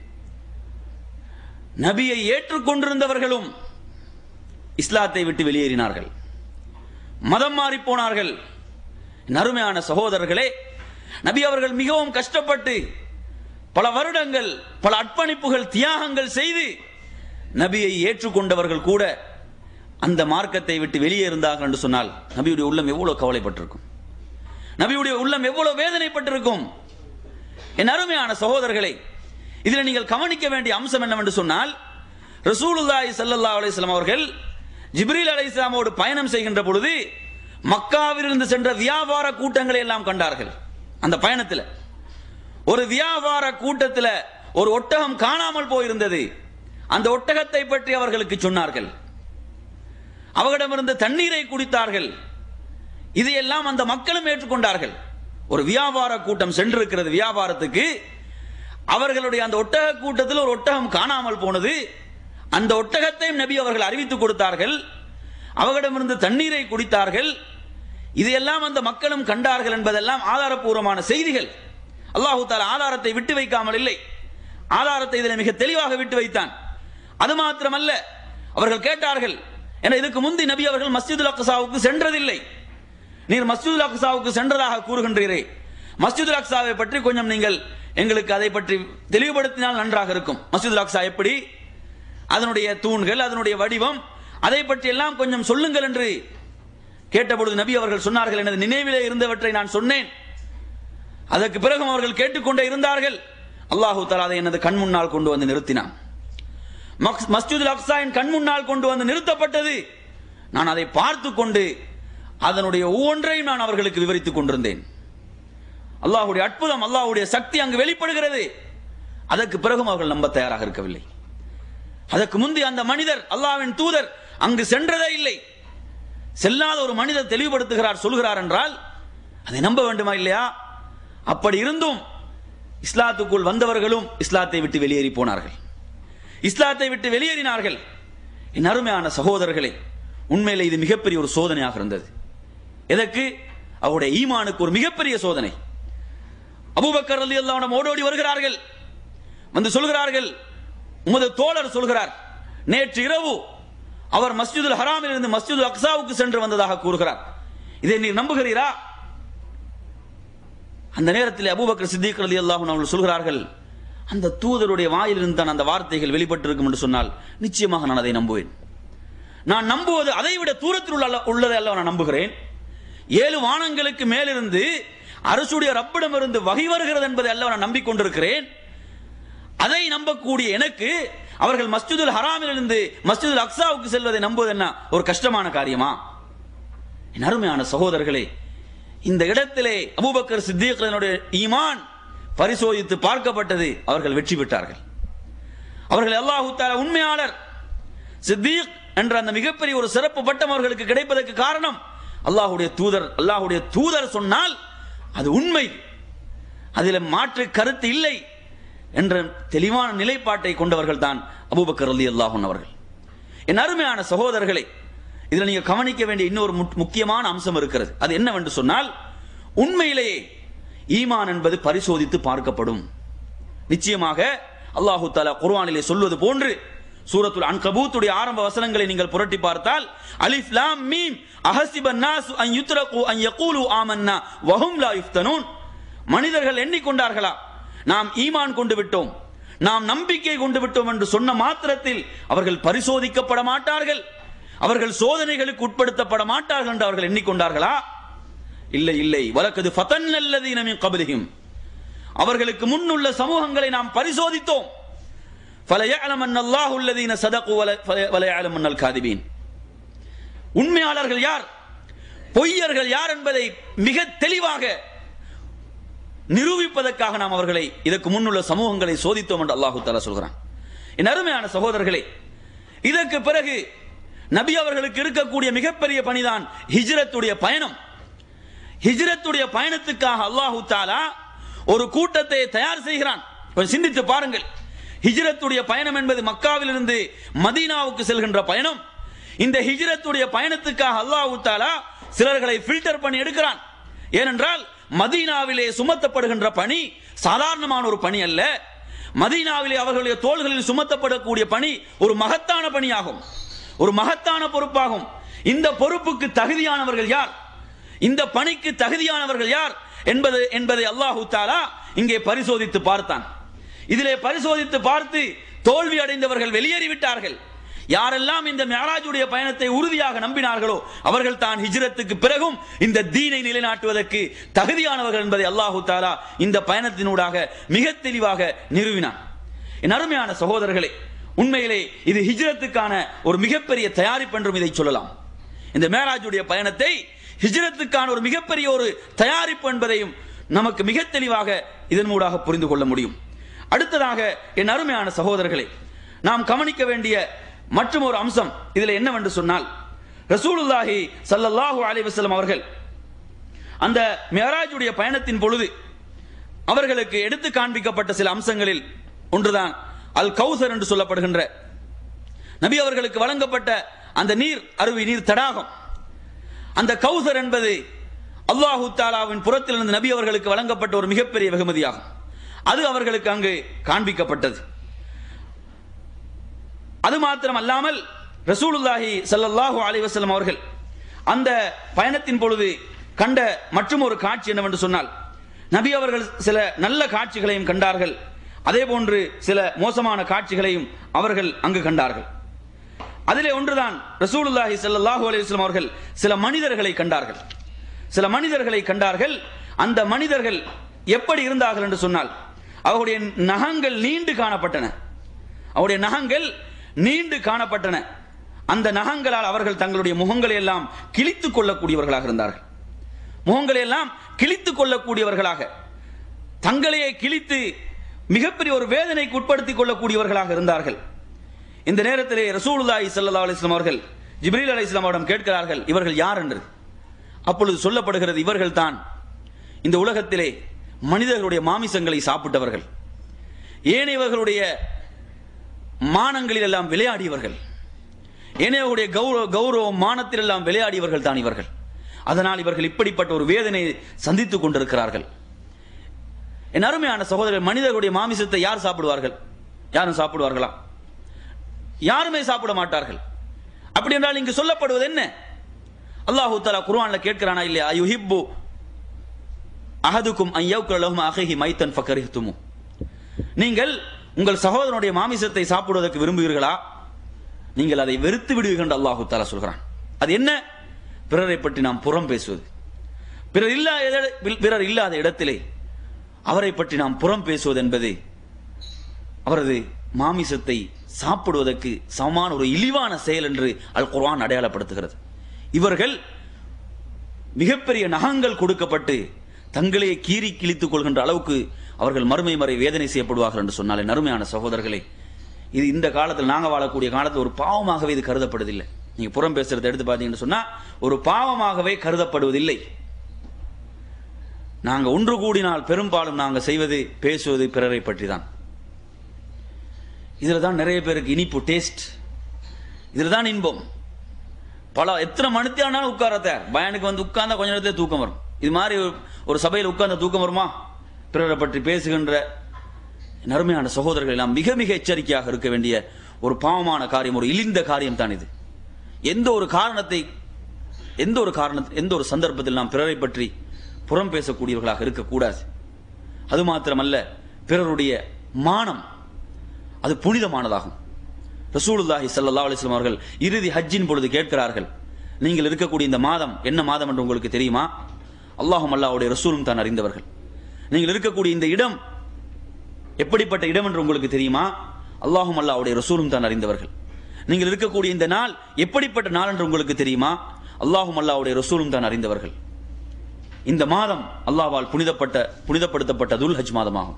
நபியை ஏற்றுக்கொண்டிருந்தவர்களும் இஸ்லாத்தை விட்டு வெளியேறினார்கள் மதம் மாறி போனார்கள் நறுமையான சகோதரர்களே நபி அவர்கள் மிகவும் கஷ்டப்பட்டு பல வருடங்கள் பல அர்ப்பணிப்புகள் தியாகங்கள் செய்து நபியை ஏற்றுக்கொண்டவர்கள் கூட அந்த மார்க்கத்தை விட்டு வெளியே இருந்தார்கள் என்று சொன்னால் நபியுடைய உள்ளம் எவ்வளவு கவலைப்பட்டிருக்கும் நபியுடைய உள்ளம் எவ்வளவு வேதனைப்பட்டிருக்கும் என் அருமையான சகோதரர்களே இதில் நீங்கள் கவனிக்க வேண்டிய அம்சம் என்னவென்று சொன்னால் ரசூலுல்லாஹி ஸல்லல்லாஹு அலைஹி வஸல்லம் அவர்கள் ஜிப்ரீல் அலைஹிஸ்ஸலாமோடு பயணம் செய்கின்ற பொழுது மக்காவிலிருந்து சென்ற வியாபார கூட்டங்களை எல்லாம் கண்டார்கள் அந்த பயணத்தில் ஒரு வியாபார கூட்டத்தில் ஒரு ஒட்டகம் காணாமல் போயிருந்தது அந்த ஒட்டகத்தை பற்றி அவர்களுக்கு சொன்னார்கள் அவரிடமிருந்து தண்ணீரை குடித்தார்கள் இதையெல்லாம் அந்த மக்களும் ஏற்றுக்கொண்டார்கள் ஒரு வியாபார கூட்டம் சென்றிருக்கிறது வியாபாரத்துக்கு அவர்களுடைய அந்த ஒட்டக கூட்டத்தில் ஒரு ஒட்டகம் காணாமல் போனது அந்த ஒட்டகத்தையும் நபி அவர்கள் அறிவித்துக் கொடுத்தார்கள் அவரிடமிருந்து தண்ணீரை குடித்தார்கள் இதையெல்லாம் அந்த மக்களும் கண்டார்கள் என்பதெல்லாம் ஆதாரப்பூர்வமான செய்திகள் அல்லாஹு தாலா ஆதாரத்தை விட்டு வைக்காமல் இல்லை ஆதாரத்தை இதில் மிக தெளிவாக விட்டு வைத்தான் அது மாத்திரமல்ல அவர்கள் கேட்டார்கள் என இதுக்கு முந்தி நபி அவர்கள் மஸ்ஜிதுல் அக்ஸாவுக்கு சென்றதில்லை நீர் மஸ்ஜிதுல் அக்ஸாவுக்கு சென்றதாக கூறுகின்றீரே மஸ்ஜிதுல் அக்ஸாவை பற்றி கொஞ்சம் நீங்கள் எங்களுக்கு அதை பற்றி தெளிவுபடுத்தினால் நன்றாக இருக்கும் மஸ்ஜிதுல் அக்ஸா எப்படி அதனுடைய தூண்கள் அதனுடைய வடிவம் அதை பற்றி எல்லாம் கொஞ்சம் சொல்லுங்கள் என்று கேட்டபொழுது நபி அவர்கள் சொன்னார்கள் எனது நினைவிலே இருந்தவற்றை நான் சொன்னேன் அதற்கு பிறகும் அவர்கள் கேட்டுக்கொண்டே இருந்தார்கள் அல்லாஹு தலா அதை எனது கண் முன்னால் கொண்டு வந்து நிறுத்தினான் மஸ்ஜிதுல் அக்ஸாவின் கண் முன்னால் கொண்டு வந்து நிறுத்தப்பட்டது நான் அதை பார்த்து கொண்டு அதனுடைய ஒவ்வொன்றையும் நான் அவர்களுக்கு விவரித்துக் கொண்டிருந்தேன் அல்லாஹ்வுடைய அற்புதம் அல்லாஹ்வுடைய சக்தி அங்கு வெளிப்படுகிறது அதற்கு பிறகும் அவர்கள் நம்ப தயாராக இருக்கவில்லை அதற்கு முந்தைய அந்த மனிதர் அல்லாஹ்வின் தூதர் அங்கு சென்றதே இல்லை செல்லாத ஒரு மனிதர் தெளிவுபடுத்துகிறார் சொல்கிறார் என்றால் அதை நம்ப வேண்டுமா இல்லையா அப்படி இருந்தும் இஸ்லாத்துக்குள் வந்தவர்களும் இஸ்லாத்தை விட்டு வெளியேறி போனார்கள் இஸ்லாத்தை விட்டு வெளியேறினார்கள் என் அருமையான சகோதரர்களே உண்மையிலே இது மிகப்பெரிய ஒரு சோதனையாக இருந்தது எதற்கு அவருடைய ஈமானுக்கு ஒரு மிகப்பெரிய சோதனை அபூபக்கர் அலி அல்லாவிடம் ஓடோடி வருகிறார்கள் வந்து சொல்கிறார்கள் உமது தோழர் சொல்கிறார் நேற்று இரவு அவர் மஸ்ஜிதுல் ஹராமில் இருந்து மஸ்ஜிதுல் அக்ஸாவுக்கு சென்று வந்ததாக கூறுகிறார் இதை நீர் நம்புகிறீரா அந்த நேரத்தில் அபூபக்கர் சித்திக் ரலி அல்லாஹ் அவர்கள் சொல்கிறார்கள் அந்த தூதருடைய வாயிலிருந்து தான் அந்த வார்த்தைகள் வெளிப்பட்டிருக்கும் என்று சொன்னால் நிச்சயமாக நான் அதை நம்புவேன் நான் நம்புவது அதை விட தூரத்தில் உள்ள அல்ல- உள்ளதை அல்ல நான் நம்புகிறேன் ஏழு வானங்களுக்கு மேலிருந்து அரசுடைய ரப்பிடமிருந்து வகை வருகிறது என்பதை அல்ல நான் நம்பிக்கொண்டிருக்கிறேன் அதை நம்பக்கூடிய எனக்கு அவர்கள் மஸ்ஜிதுல் ஹராமிலிருந்து மஸ்ஜிதுல் அக்ஸாவுக்கு செல்வதை நம்புவது என்ன ஒரு கஷ்டமான காரியமா என் அருமையான சகோதரர்களே இந்த இடத்திலே அபூபக்கர் சித்திகளுடைய ஈமான் பரிசோதித்து பார்க்கப்பட்டது அவர்கள் வெற்றி பெற்றார்கள் அவர்கள் அல்லாஹு தஆலா உண்மையாளர் சித்தீக் என்ற அந்த மிகப்பெரிய ஒரு சிறப்பு பட்டம் அவர்களுக்கு கிடைப்பதற்கு காரணம் அல்லாஹ்வுடைய தூதர் அல்லாஹ்வுடைய தூதர் சொன்னால் அது உண்மை அதில் மாற்று கருத்து இல்லை என்ற தெளிவான நிலைப்பாட்டை கொண்டவர்கள் தான் அபூபக்கர் ரலி அல்லாஹன் அவர்கள் என் அருமையான சகோதரர்களே இதில் நீங்க கவனிக்க வேண்டிய இன்னொரு முக்- முக்கியமான அம்சம் இருக்கிறது அது என்னவென்று சொன்னால் உண்மையிலேயே ஈமான் என்பது பரிசோதித்து பார்க்கப்படும் நிச்சயமாக அல்லாஹு தாலா குர்ஆனிலே சொல்வது போன்று சூரத்துல் அன்கபூத்துடைய ஆரம்ப வசனங்களை நீங்கள் புரட்டி பார்த்தால் அலிஃப் லாம் மீம் அஹசிபன் நாசு அன் யுத்ரகு அன் யகூலு ஆமன்னா வஹும் லா யுஃப்தனூன் மனிதர்கள் எண்ணிக்கொண்டார்களா நாம் ஈமான் கொண்டு விட்டோம் நாம் நம்பிக்கை கொண்டு விட்டோம் என்று சொன்ன மாத்திரத்தில் அவர்கள் பரிசோதிக்கப்பட மாட்டார்கள் அவர்கள் சோதனைகளுக்கு உட்படுத்தப்பட மாட்டார்கள் என்று அவர்கள் எண்ணிக்கொண்டார்களா இல்லை இல்லை வலக்கது ஃபதன் அல்லதீன மின் கபலிஹிம் அவர்களுக்கு முன்னுள்ள சமூகங்களை நாம் பரிசோதித்தோம் فَلَيَعْلَمَنَّ اللَّهُ الَّذِينَ صَدَقُوا وَلَ- وَلَيَعْلَمَنَّ الْكَاذِبِينَ உண்மையாளர்கள் யார் பொய்யர்கள் யார் என்பதை மிக தெளிவாக நிரூபிப்பதற்காக நாம் அவர்களை இதற்கு முன்னுள்ள சமூகங்களை சோதித்தோம் என்று அல்லாஹு தஆலா சொல்கிறான் என் அருமையான சகோதரர்களே இதற்கு பிறகு நபி அவர்களுக்கு இருக்கக்கூடிய மிகப்பெரிய பணிதான் ஹிஜ்ரத்துடைய பயணம் ஹிஜ்ரத்துடைய பயணத்துக்காக அல்லாஹு தாலா ஒரு கூட்டத்தை தயார் செய்கிறான் கொஞ்சம் சிந்தித்து பாருங்கள் ஹிஜ்ரத்துடைய பயணம் என்பது மக்காவிலிருந்து மதீனாவுக்கு செல்கின்ற பயணம் இந்த ஹிஜ்ரத்துடைய பயணத்துக்காக அல்லாஹு தாலா சிலர்களை ஃபில்டர் பண்ணி எடுக்கிறான் ஏனென்றால் மதீனாவிலே சுமத்தப்படுகின்ற பணி சாதாரணமான ஒரு பணி அல்ல மதீனாவிலே அவர்களுடைய தோள்களில் சுமத்தப்படக்கூடிய பணி ஒரு மகத்தான பணியாகும் ஒரு மகத்தான பொறுப்பாகும் இந்த பொறுப்புக்கு தகுதியானவர்கள் யார் இந்த பணிக்கு தகுதியானவர்கள் யார் என்பது என்பதை அல்லாஹு தாலா இங்கே பரிசோதித்து பார்த்தான் இதிலே பரிசோதித்து பார்த்து தோல்வி அடைந்தவர்கள் வெளியேறிவிட்டார்கள் யாரெல்லாம் இந்த மேராஜுடைய பயணத்தை உறுதியாக நம்பினார்களோ அவர்கள் தான் ஹிஜ்ரத்துக்கு பிறகும் இந்த தீனை நிலைநாட்டுவதற்கு தகுதியானவர்கள் என்பதை அல்லாஹு தாலா இந்த பயணத்தினூடாக மிக தெளிவாக நிறுவினான் என் அருமையான சகோதரர்களே உண்மையிலே இது ஹிஜ்ரத்துக்கான ஒரு மிகப்பெரிய தயாரிப்பு என்றும் இதை சொல்லலாம் இந்த மேராஜுடைய பயணத்தை ஹிஜ்ரத்துக்கான ஒரு மிகப்பெரிய ஒரு தயாரிப்பு என்பதையும் நமக்கு மிக தெளிவாக இதன் மூடாக புரிந்து கொள்ள முடியும் அடுத்ததாக என் அருமையான சகோதரர்களே நாம் கவனிக்க வேண்டிய மற்றும் ஒரு அம்சம் இதில் என்னவென்று சொன்னால் ரசூலுல்லாஹி ஸல்லல்லாஹு அலைஹி வஸல்லம் அவர்கள் அந்த மேராஜுடைய பயணத்தின் பொழுது அவர்களுக்கு எடுத்து காண்பிக்கப்பட்ட சில அம்சங்களில் ஒன்றுதான் அல் கௌசர் என்று சொல்லப்படுகின்ற நபி அவர்களுக்கு வழங்கப்பட்ட அந்த நீர் அருவி நீர் தடாகம் அந்த கௌசர் என்பது அல்லாஹு தாலாவின் புறத்திலிருந்து நபி அவர்களுக்கு வழங்கப்பட்ட ஒரு மிகப்பெரிய வெகுமதியாகும் அது அவர்களுக்கு அங்கு காண்பிக்கப்பட்டது அது மாத்திரம் அல்லாமல் ரசூலுல்லாஹி ஸல்லல்லாஹு அலைஹி வஸல்லம் அவர்கள் அந்த பயணத்தின் பொழுது கண்ட மற்றும் ஒரு காட்சி என்னவென்று சொன்னால் நபி அவர்கள் சில நல்ல காட்சிகளையும் கண்டார்கள் அதே போன்று சில மோசமான காட்சிகளையும் அவர்கள் அங்கு கண்டார்கள் அதிலே ஒன்றுதான் ரசூலுல்லாஹி ஸல்லல்லாஹு அலைஹி வஸல்லம் அவர்கள் சில மனிதர்களை கண்டார்கள் சில மனிதர்களை கண்டார்கள் அந்த மனிதர்கள் எப்படி இருந்தார்கள் என்று சொன்னால் அவருடைய நகங்கள் நீண்டு காணப்பட்டன அவருடைய நகங்கள் நீண்டு காணப்பட்டன அந்த நகங்களால் அவர்கள் தங்களுடைய முகங்களை எல்லாம் கிழித்துக் கொள்ளக்கூடியவர்களாக இருந்தார்கள் முகங்களை எல்லாம் கிழித்துக் கொள்ளக்கூடியவர்களாக தங்களையே கிழித்து மிகப்பெரிய ஒரு வேதனைக்கு உட்படுத்திக் கொள்ளக்கூடியவர்களாக இருந்தார்கள் இந்த நேரத்திலே ரசூலுல்லாஹி ஸல்லல்லாஹு அலைஹி வஸல்லம் அவர்கள் ஜிப்ரீல் அலைஹிஸ்ஸலாம் அவரிடம் கேட்கிறார்கள் இவர்கள் யார் என்று அப்பொழுது சொல்லப்படுகிறது இவர்கள் தான் இந்த உலகத்திலே மனிதர்களுடைய மாமிசங்களை சாப்பிட்டவர்கள் ஏனையவர்களுடைய மானங்களில் எல்லாம் விளையாடியவர்கள் ஏனையவர்களுடைய கௌரவ கௌரவம் மானத்தில் எல்லாம் விளையாடியவர்கள் தான் இவர்கள் அதனால் இவர்கள் இப்படிப்பட்ட ஒரு வேதனையை சந்தித்துக் கொண்டிருக்கிறார்கள் என் அருமையான சகோதரர்கள் மனிதர்களுடைய மாமிசத்தை யார் சாப்பிடுவார்கள் யாரும் சாப்பிடுவார்களா யாருமே சாப்பிட மாட்டார்கள் அப்படி என்றால் இங்கு சொல்லப்படுவது என்ன அல்லாஹு தஆலா குர்ஆன்ல கேட்கிறானா இல்லையா யுஹிப்பு அஹதுக்கும் அன் யௌக்கல லஹும் அஹிஹி மைத்தன் ஃபக்கரிஹ்துமு நீங்கள் உங்கள் சகோதரனுடைய மாமிசத்தை சாப்பிடுவதற்கு விரும்புகிறீர்களா நீங்கள் அதை வெறுத்து விடுவீர்கள் என்று அல்லாஹு தஆலா சொல்கிறான் அது என்ன பிறரை பற்றி நாம் புறம் பேசுவது பிறர் இல்லாத இட- பிறர் இல்லாத இடத்திலே அவரை பற்றி நாம் புறம் பேசுவது என்பது அவரது மாமிசத்தை சாப்பிடுவதற்கு சமமான ஒரு இழிவான செயல் என்று அல் குர்ஆன் அடையாளப்படுத்துகிறது இவர்கள் மிகப்பெரிய நகங்கள் கொடுக்கப்பட்டு தங்களையே கீறி கிழித்துக் கொள்கின்ற அளவுக்கு அவர்கள் மறுமை மறை வேதனை செய்யப்படுவார்கள் என்று சொன்னாலே நறுமையான சகோதரர்களே இது இந்த காலத்தில் நாங்க வாழக்கூடிய காலத்தில் ஒரு பாவமாகவே இது கருதப்படுவதில்லை நீங்க புறம் பேசுறதை எடுத்து பார்த்தீங்கன்னு சொன்னா ஒரு பாவமாகவே கருதப்படுவதில்லை நாங்க ஒன்று கூடினால் பெரும்பாலும் நாங்க செய்வது பேசுவது பிறரை பற்றி தான் இதுல தான் நிறைய பேருக்கு இனிப்பு டேஸ்ட் இதுல தான் இன்பம் பல எத்தனை மணித்தி ஆனாலும் உட்காரத்த பயனுக்கு வந்து உட்கார்ந்தா கொஞ்ச நேரத்துல தூக்கம் வரும் இது மாதிரி ஒரு- ஒரு சபையில் உட்கார்ந்த தூக்கம் வருமா பிறரை பற்றி பேசுகின்ற நறுமையான சகோதரர்கள் எல்லாம் மிக மிக எச்சரிக்கையாக இருக்க வேண்டிய ஒரு பாவமான காரியம் ஒரு இழிந்த காரியம் தான் இது எந்த ஒரு காரணத்தை எந்த ஒரு காரணத்தை எந்த ஒரு சந்தர்ப்பத்தில் நாம் பிறரை பற்றி புறம் பேசக்கூடியவர்களாக இருக்கக்கூடாது அது மாத்திரமல்ல பிறருடைய மானம் அது புனிதமானதாகும் ரசூலுல்லாஹி ஸல்லல்லாஹு அலைஹி வஸல்லம் அவர்கள் இறுதி ஹஜ்ஜின் பொழுது கேட்கிறார்கள் நீங்கள் இருக்கக்கூடிய இந்த மாதம் என்ன மாதம் என்று உங்களுக்கு தெரியுமா அல்லாஹும் அல்லாஹ்வுடைய ரசூலும் தான் அறிந்தவர்கள் நீங்கள் இருக்கக்கூடிய இந்த இடம் எப்படிப்பட்ட இடம் என்று உங்களுக்கு தெரியுமா அல்லாஹும் அல்லாஹ்வுடைய ரசூலும் தான் அறிந்தவர்கள் நீங்கள் இருக்கக்கூடிய இந்த நாள் எப்படிப்பட்ட நாள் என்று உங்களுக்கு தெரியுமா அல்லாஹும் அல்லாஹ்வுடைய ரசூலும் தான் அறிந்தவர்கள் இந்த மாதம் அல்லாஹ்வால் புனிதப்பட்ட புனிதப்படுத்தப்பட்ட துல் ஹஜ் மாதமாகும்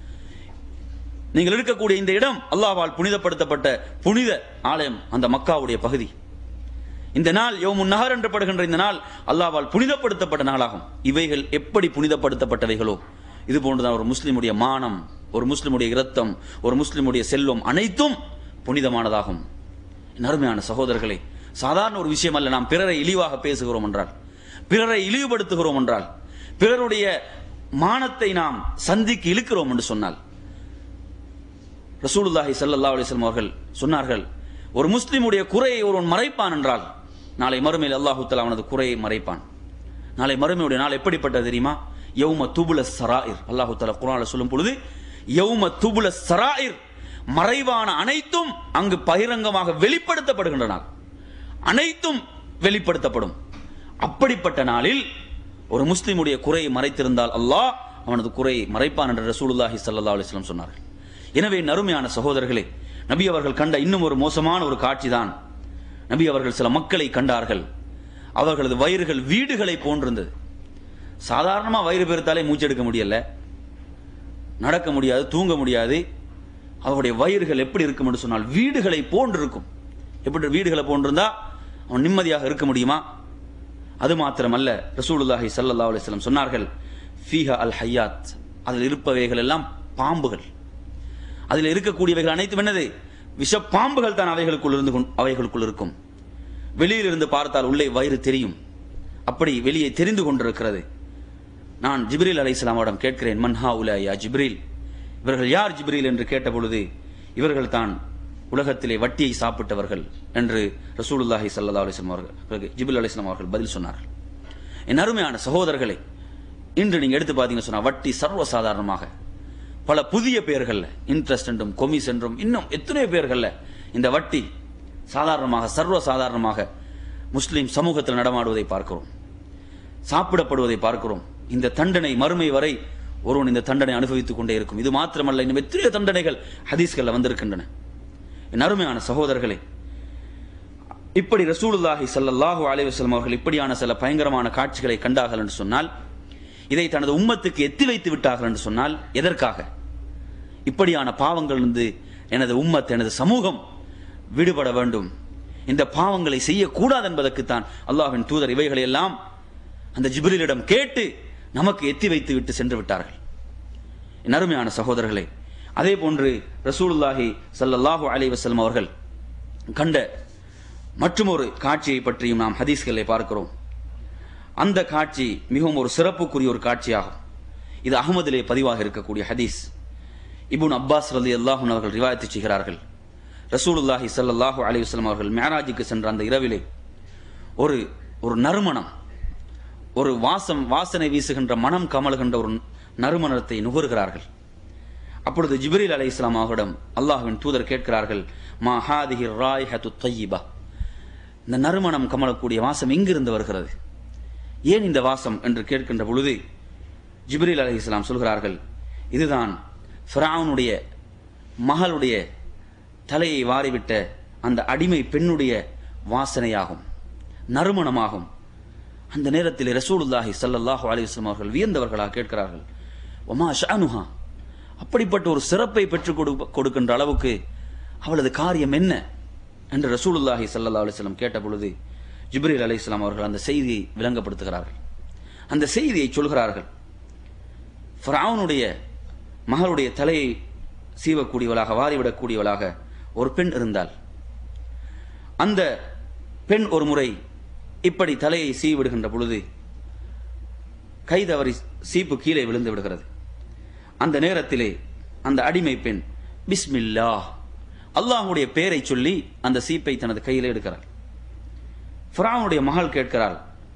நீங்கள் இருக்கக்கூடிய இந்த இடம் அல்லாஹ்வால் புனிதப்படுத்தப்பட்ட புனித ஆலயம் அந்த மக்காவுடைய பகுதி இந்த நாள் யோமுன் நகர் என்று படுகின்ற இந்த நாள் அல்லாஹ்வால் புனிதப்படுத்தப்பட்ட நாளாகும் இவைகள் எப்படி புனிதப்படுத்தப்பட்டவைகளோ இது போன்றுதான் ஒரு முஸ்லிமுடைய மானம் ஒரு முஸ்லிமுடைய இரத்தம் ஒரு முஸ்லிமுடைய செல்வம் அனைத்தும் புனிதமானதாகும் என் அருமையான சகோதரர்களே சாதாரண ஒரு விஷயம் அல்ல நாம் பிறரை இழிவாக பேசுகிறோம் என்றால் பிறரை இழிவுபடுத்துகிறோம் என்றால் பிறருடைய மானத்தை நாம் சந்திக்கு இழுக்கிறோம் என்று சொன்னால் ரசூலுல்லாஹி ஸல்லல்லாஹு அலைஹி வஸல்லம் அவர்கள் சொன்னார்கள் ஒரு முஸ்லிமுடைய குறையை ஒருவன் மறைப்பான் என்றால் நாளை மறுமையில் அல்லாஹு தஆலா அவனது குறையை மறைப்பான் நாளை மறுமையுடைய நாள் எப்படிப்பட்டது தெரியுமா யௌம துபுல சராயிர் அல்லாஹு தஆலா குர்ஆன்ல சொல்லும் பொழுது யௌம துபுல சராயிர் மறைவான அனைத்தும் அங்கு பகிரங்கமாக வெளிப்படுத்தப்படுகின்ற நாள் அனைத்தும் வெளிப்படுத்தப்படும் அப்படிப்பட்ட நாளில் ஒரு முஸ்லிமுடைய குறையை மறைத்திருந்தால் அல்லாஹ் அவனது குறையை மறைப்பான் என்று ரசூலுல்லாஹி ஸல்லல்லாஹு அலைஹி வஸல்லம் சொன்னார்கள் எனவே நறுமையான சகோதரர்களே நபி அவர்கள் கண்ட இன்னும் ஒரு மோசமான ஒரு காட்சிதான் நபி அவர்கள் சில மக்களை கண்டார்கள் அவர்களது வயிறுகள் வீடுகளை போன்றிருந்தது சாதாரணமா வயிறு பெருத்தாலே மூச்செடுக்க முடியல நடக்க முடியாது தூங்க முடியாது அவருடைய வயிறுகள் எப்படி இருக்கும் என்று சொன்னால் வீடுகளை போன்றிருக்கும் எப்படி வீடுகளை போன்றிருந்தா அவன் நிம்மதியாக இருக்க முடியுமா அது மாத்திரமல்ல ரசூலுல்லாஹி ஸல்லல்லாஹு அலைஹி வஸல்லம் சொன்னார்கள் ஃபீஹா அல் ஹையாத் அதில் இருப்பவைகள் எல்லாம் பாம்புகள் அதில் இருக்கக்கூடியவைகள் அனைத்தும் என்னது விஷ பாம்புகள் தான் அவைகளுக்குள் இருந்து கொண்- அவைகளுக்குள் இருக்கும் வெளியில் இருந்து பார்த்தால் உள்ளே வயிறு தெரியும் அப்படி வெளியே தெரிந்து கொண்டிருக்கிறது நான் ஜிப்ரீல் அலைஹிஸ்ஸலாமிடம் கேட்கிறேன் மன்ஹா உலாயா ஜிப்ரீல் இவர்கள் யார் ஜிப்ரீல் என்று கேட்டபொழுது இவர்கள் தான் உலகத்திலே வட்டியை சாப்பிட்டவர்கள் என்று ரசூலுல்லாஹி ஸல்லல்லாஹு அலைஹி வஸல்லம் அவர்கள் ஜிப்ரீல் அலைஹிஸ்ஸலாம் அவர்கள் பதில் சொன்னார்கள் என் அருமையான சகோதரர்களே இன்று நீங்க எடுத்து பார்த்தீங்கன்னு சொன்னா வட்டி சர்வசாதாரணமாக பல புதிய பெயர்கள்ல இன்ட்ரெஸ்ட் என்றும் கொமிஸ் என்றும் இன்னும் எத்தனையோ பெயர்கள்ல இந்த வட்டி சாதாரணமாக சர்வ சாதாரணமாக முஸ்லிம் சமூகத்தில் நடமாடுவதை பார்க்கிறோம் சாப்பிடப்படுவதை பார்க்கிறோம் இந்த தண்டனை மறுமை வரை ஒருவன் இந்த தண்டனை அனுபவித்துக் கொண்டே இருக்கும் இது மாத்திரமல்ல இன்னும் எத்தனையோ தண்டனைகள் ஹதீஸ்கள்ல வந்திருக்கின்றன என் அருமையான சகோதரர்களே இப்படி ரசூலுல்லாஹி ஸல்லல்லாஹு அலைஹி வஸல்லம் அவர்கள் இப்படியான சில பயங்கரமான காட்சிகளை கண்டார்கள் என்று சொன்னால் இதை தனது உம்மத்துக்கு எத்தி வைத்து விட்டார்கள் என்று சொன்னால் எதற்காக இப்படியான பாவங்களிலிருந்து எனது உம்மத் எனது சமூகம் விடுபட வேண்டும் இந்த பாவங்களை செய்யக்கூடாது என்பதற்குத்தான் அல்லாஹ்வின் தூதர் இவைகளை எல்லாம் அந்த ஜிப்ரிலிடம் கேட்டு நமக்கு எத்தி வைத்து விட்டு சென்று விட்டார்கள் என் அருமையான சகோதரர்களே அதே போன்று ரசூலுல்லாஹி ஸல்லல்லாஹு அலைஹி வஸல்லம் அவர்கள் கண்ட மற்றுமொரு காட்சியை பற்றியும் நாம் ஹதீஸ்களை பார்க்கிறோம் அந்த காட்சி மிகவும் ஒரு சிறப்புக்குரிய ஒரு காட்சியாகும் இது அகமதிலே பதிவாக இருக்கக்கூடிய ஹதீஸ் இபுன் அப்பாஸ் ரலி அல்லாஹூன் அவர்கள் ரிவாயத்து செய்கிறார்கள் ரசூலுல்லாஹி ஸல்லல்லாஹு அலைஹி வஸல்லம் அவர்கள் மேராஜுக்கு சென்ற அந்த இரவிலே ஒரு ஒரு நறுமணம் ஒரு வாசம் வாசனை வீசுகின்ற மனம் கமலுகின்ற ஒரு நறுமணத்தை நுகர்கிறார்கள் அப்பொழுது ஜிப்ரீல் அலை இஸ்லாம் அவரிடம் அல்லாஹ்வின் தூதர் கேட்கிறார்கள் மா ஹாதிஹி ராய் ஹத்து தையிபா இந்த நறுமணம் கமலக்கூடிய வாசம் எங்கிருந்து வருகிறது ஏன் இந்த வாசம் என்று கேட்கின்ற பொழுது ஜிப்ரீல் அலை இஸ்லாம் சொல்கிறார்கள் இதுதான் ஃபிரௌனுடைய மகளுடைய தலையை வாரிவிட்ட அந்த அடிமை பெண்ணுடைய வாசனையாகும் நறுமணமாகும் அந்த நேரத்தில் ரசூலுல்லாஹி ஸல்லல்லாஹு அலைஹி வஸல்லம் அவர்கள் வியந்தவர்களாக கேட்கிறார்கள் ஒமா ஷானுஹா அப்படிப்பட்ட ஒரு சிறப்பை பெற்றுக் கொடு கொடுக்கின்ற அளவுக்கு அவளது காரியம் என்ன என்று ரசூலுல்லாஹி ஸல்லல்லாஹு அலைஹி வஸல்லம் கேட்ட பொழுது ஜிப்ரீல் அலைஹிஸ்ஸலாம் அவர்கள் அந்த செய்தியை விளங்கப்படுத்துகிறார்கள் அந்த செய்தியை சொல்கிறார்கள் ஃபிரௌனுடைய மகளுடைய தலையை சீவக்கூடியவளாக வாரிவிடக்கூடியவளாக ஒரு பெண் இருந்தால் அந்த பெண் ஒரு முறை இப்படி தலையை சீவிடுகின்ற பொழுது கை தவறி சீப்பு கீழே விழுந்து விடுகிறது அந்த நேரத்திலே அந்த அடிமை பெண் பிஸ்மில்லா அல்லாஹுடைய பெயரை சொல்லி அந்த சீப்பை தனது கையில் எடுக்கிறார் ஃபிராவுடைய மகள் கேட்கிறாள்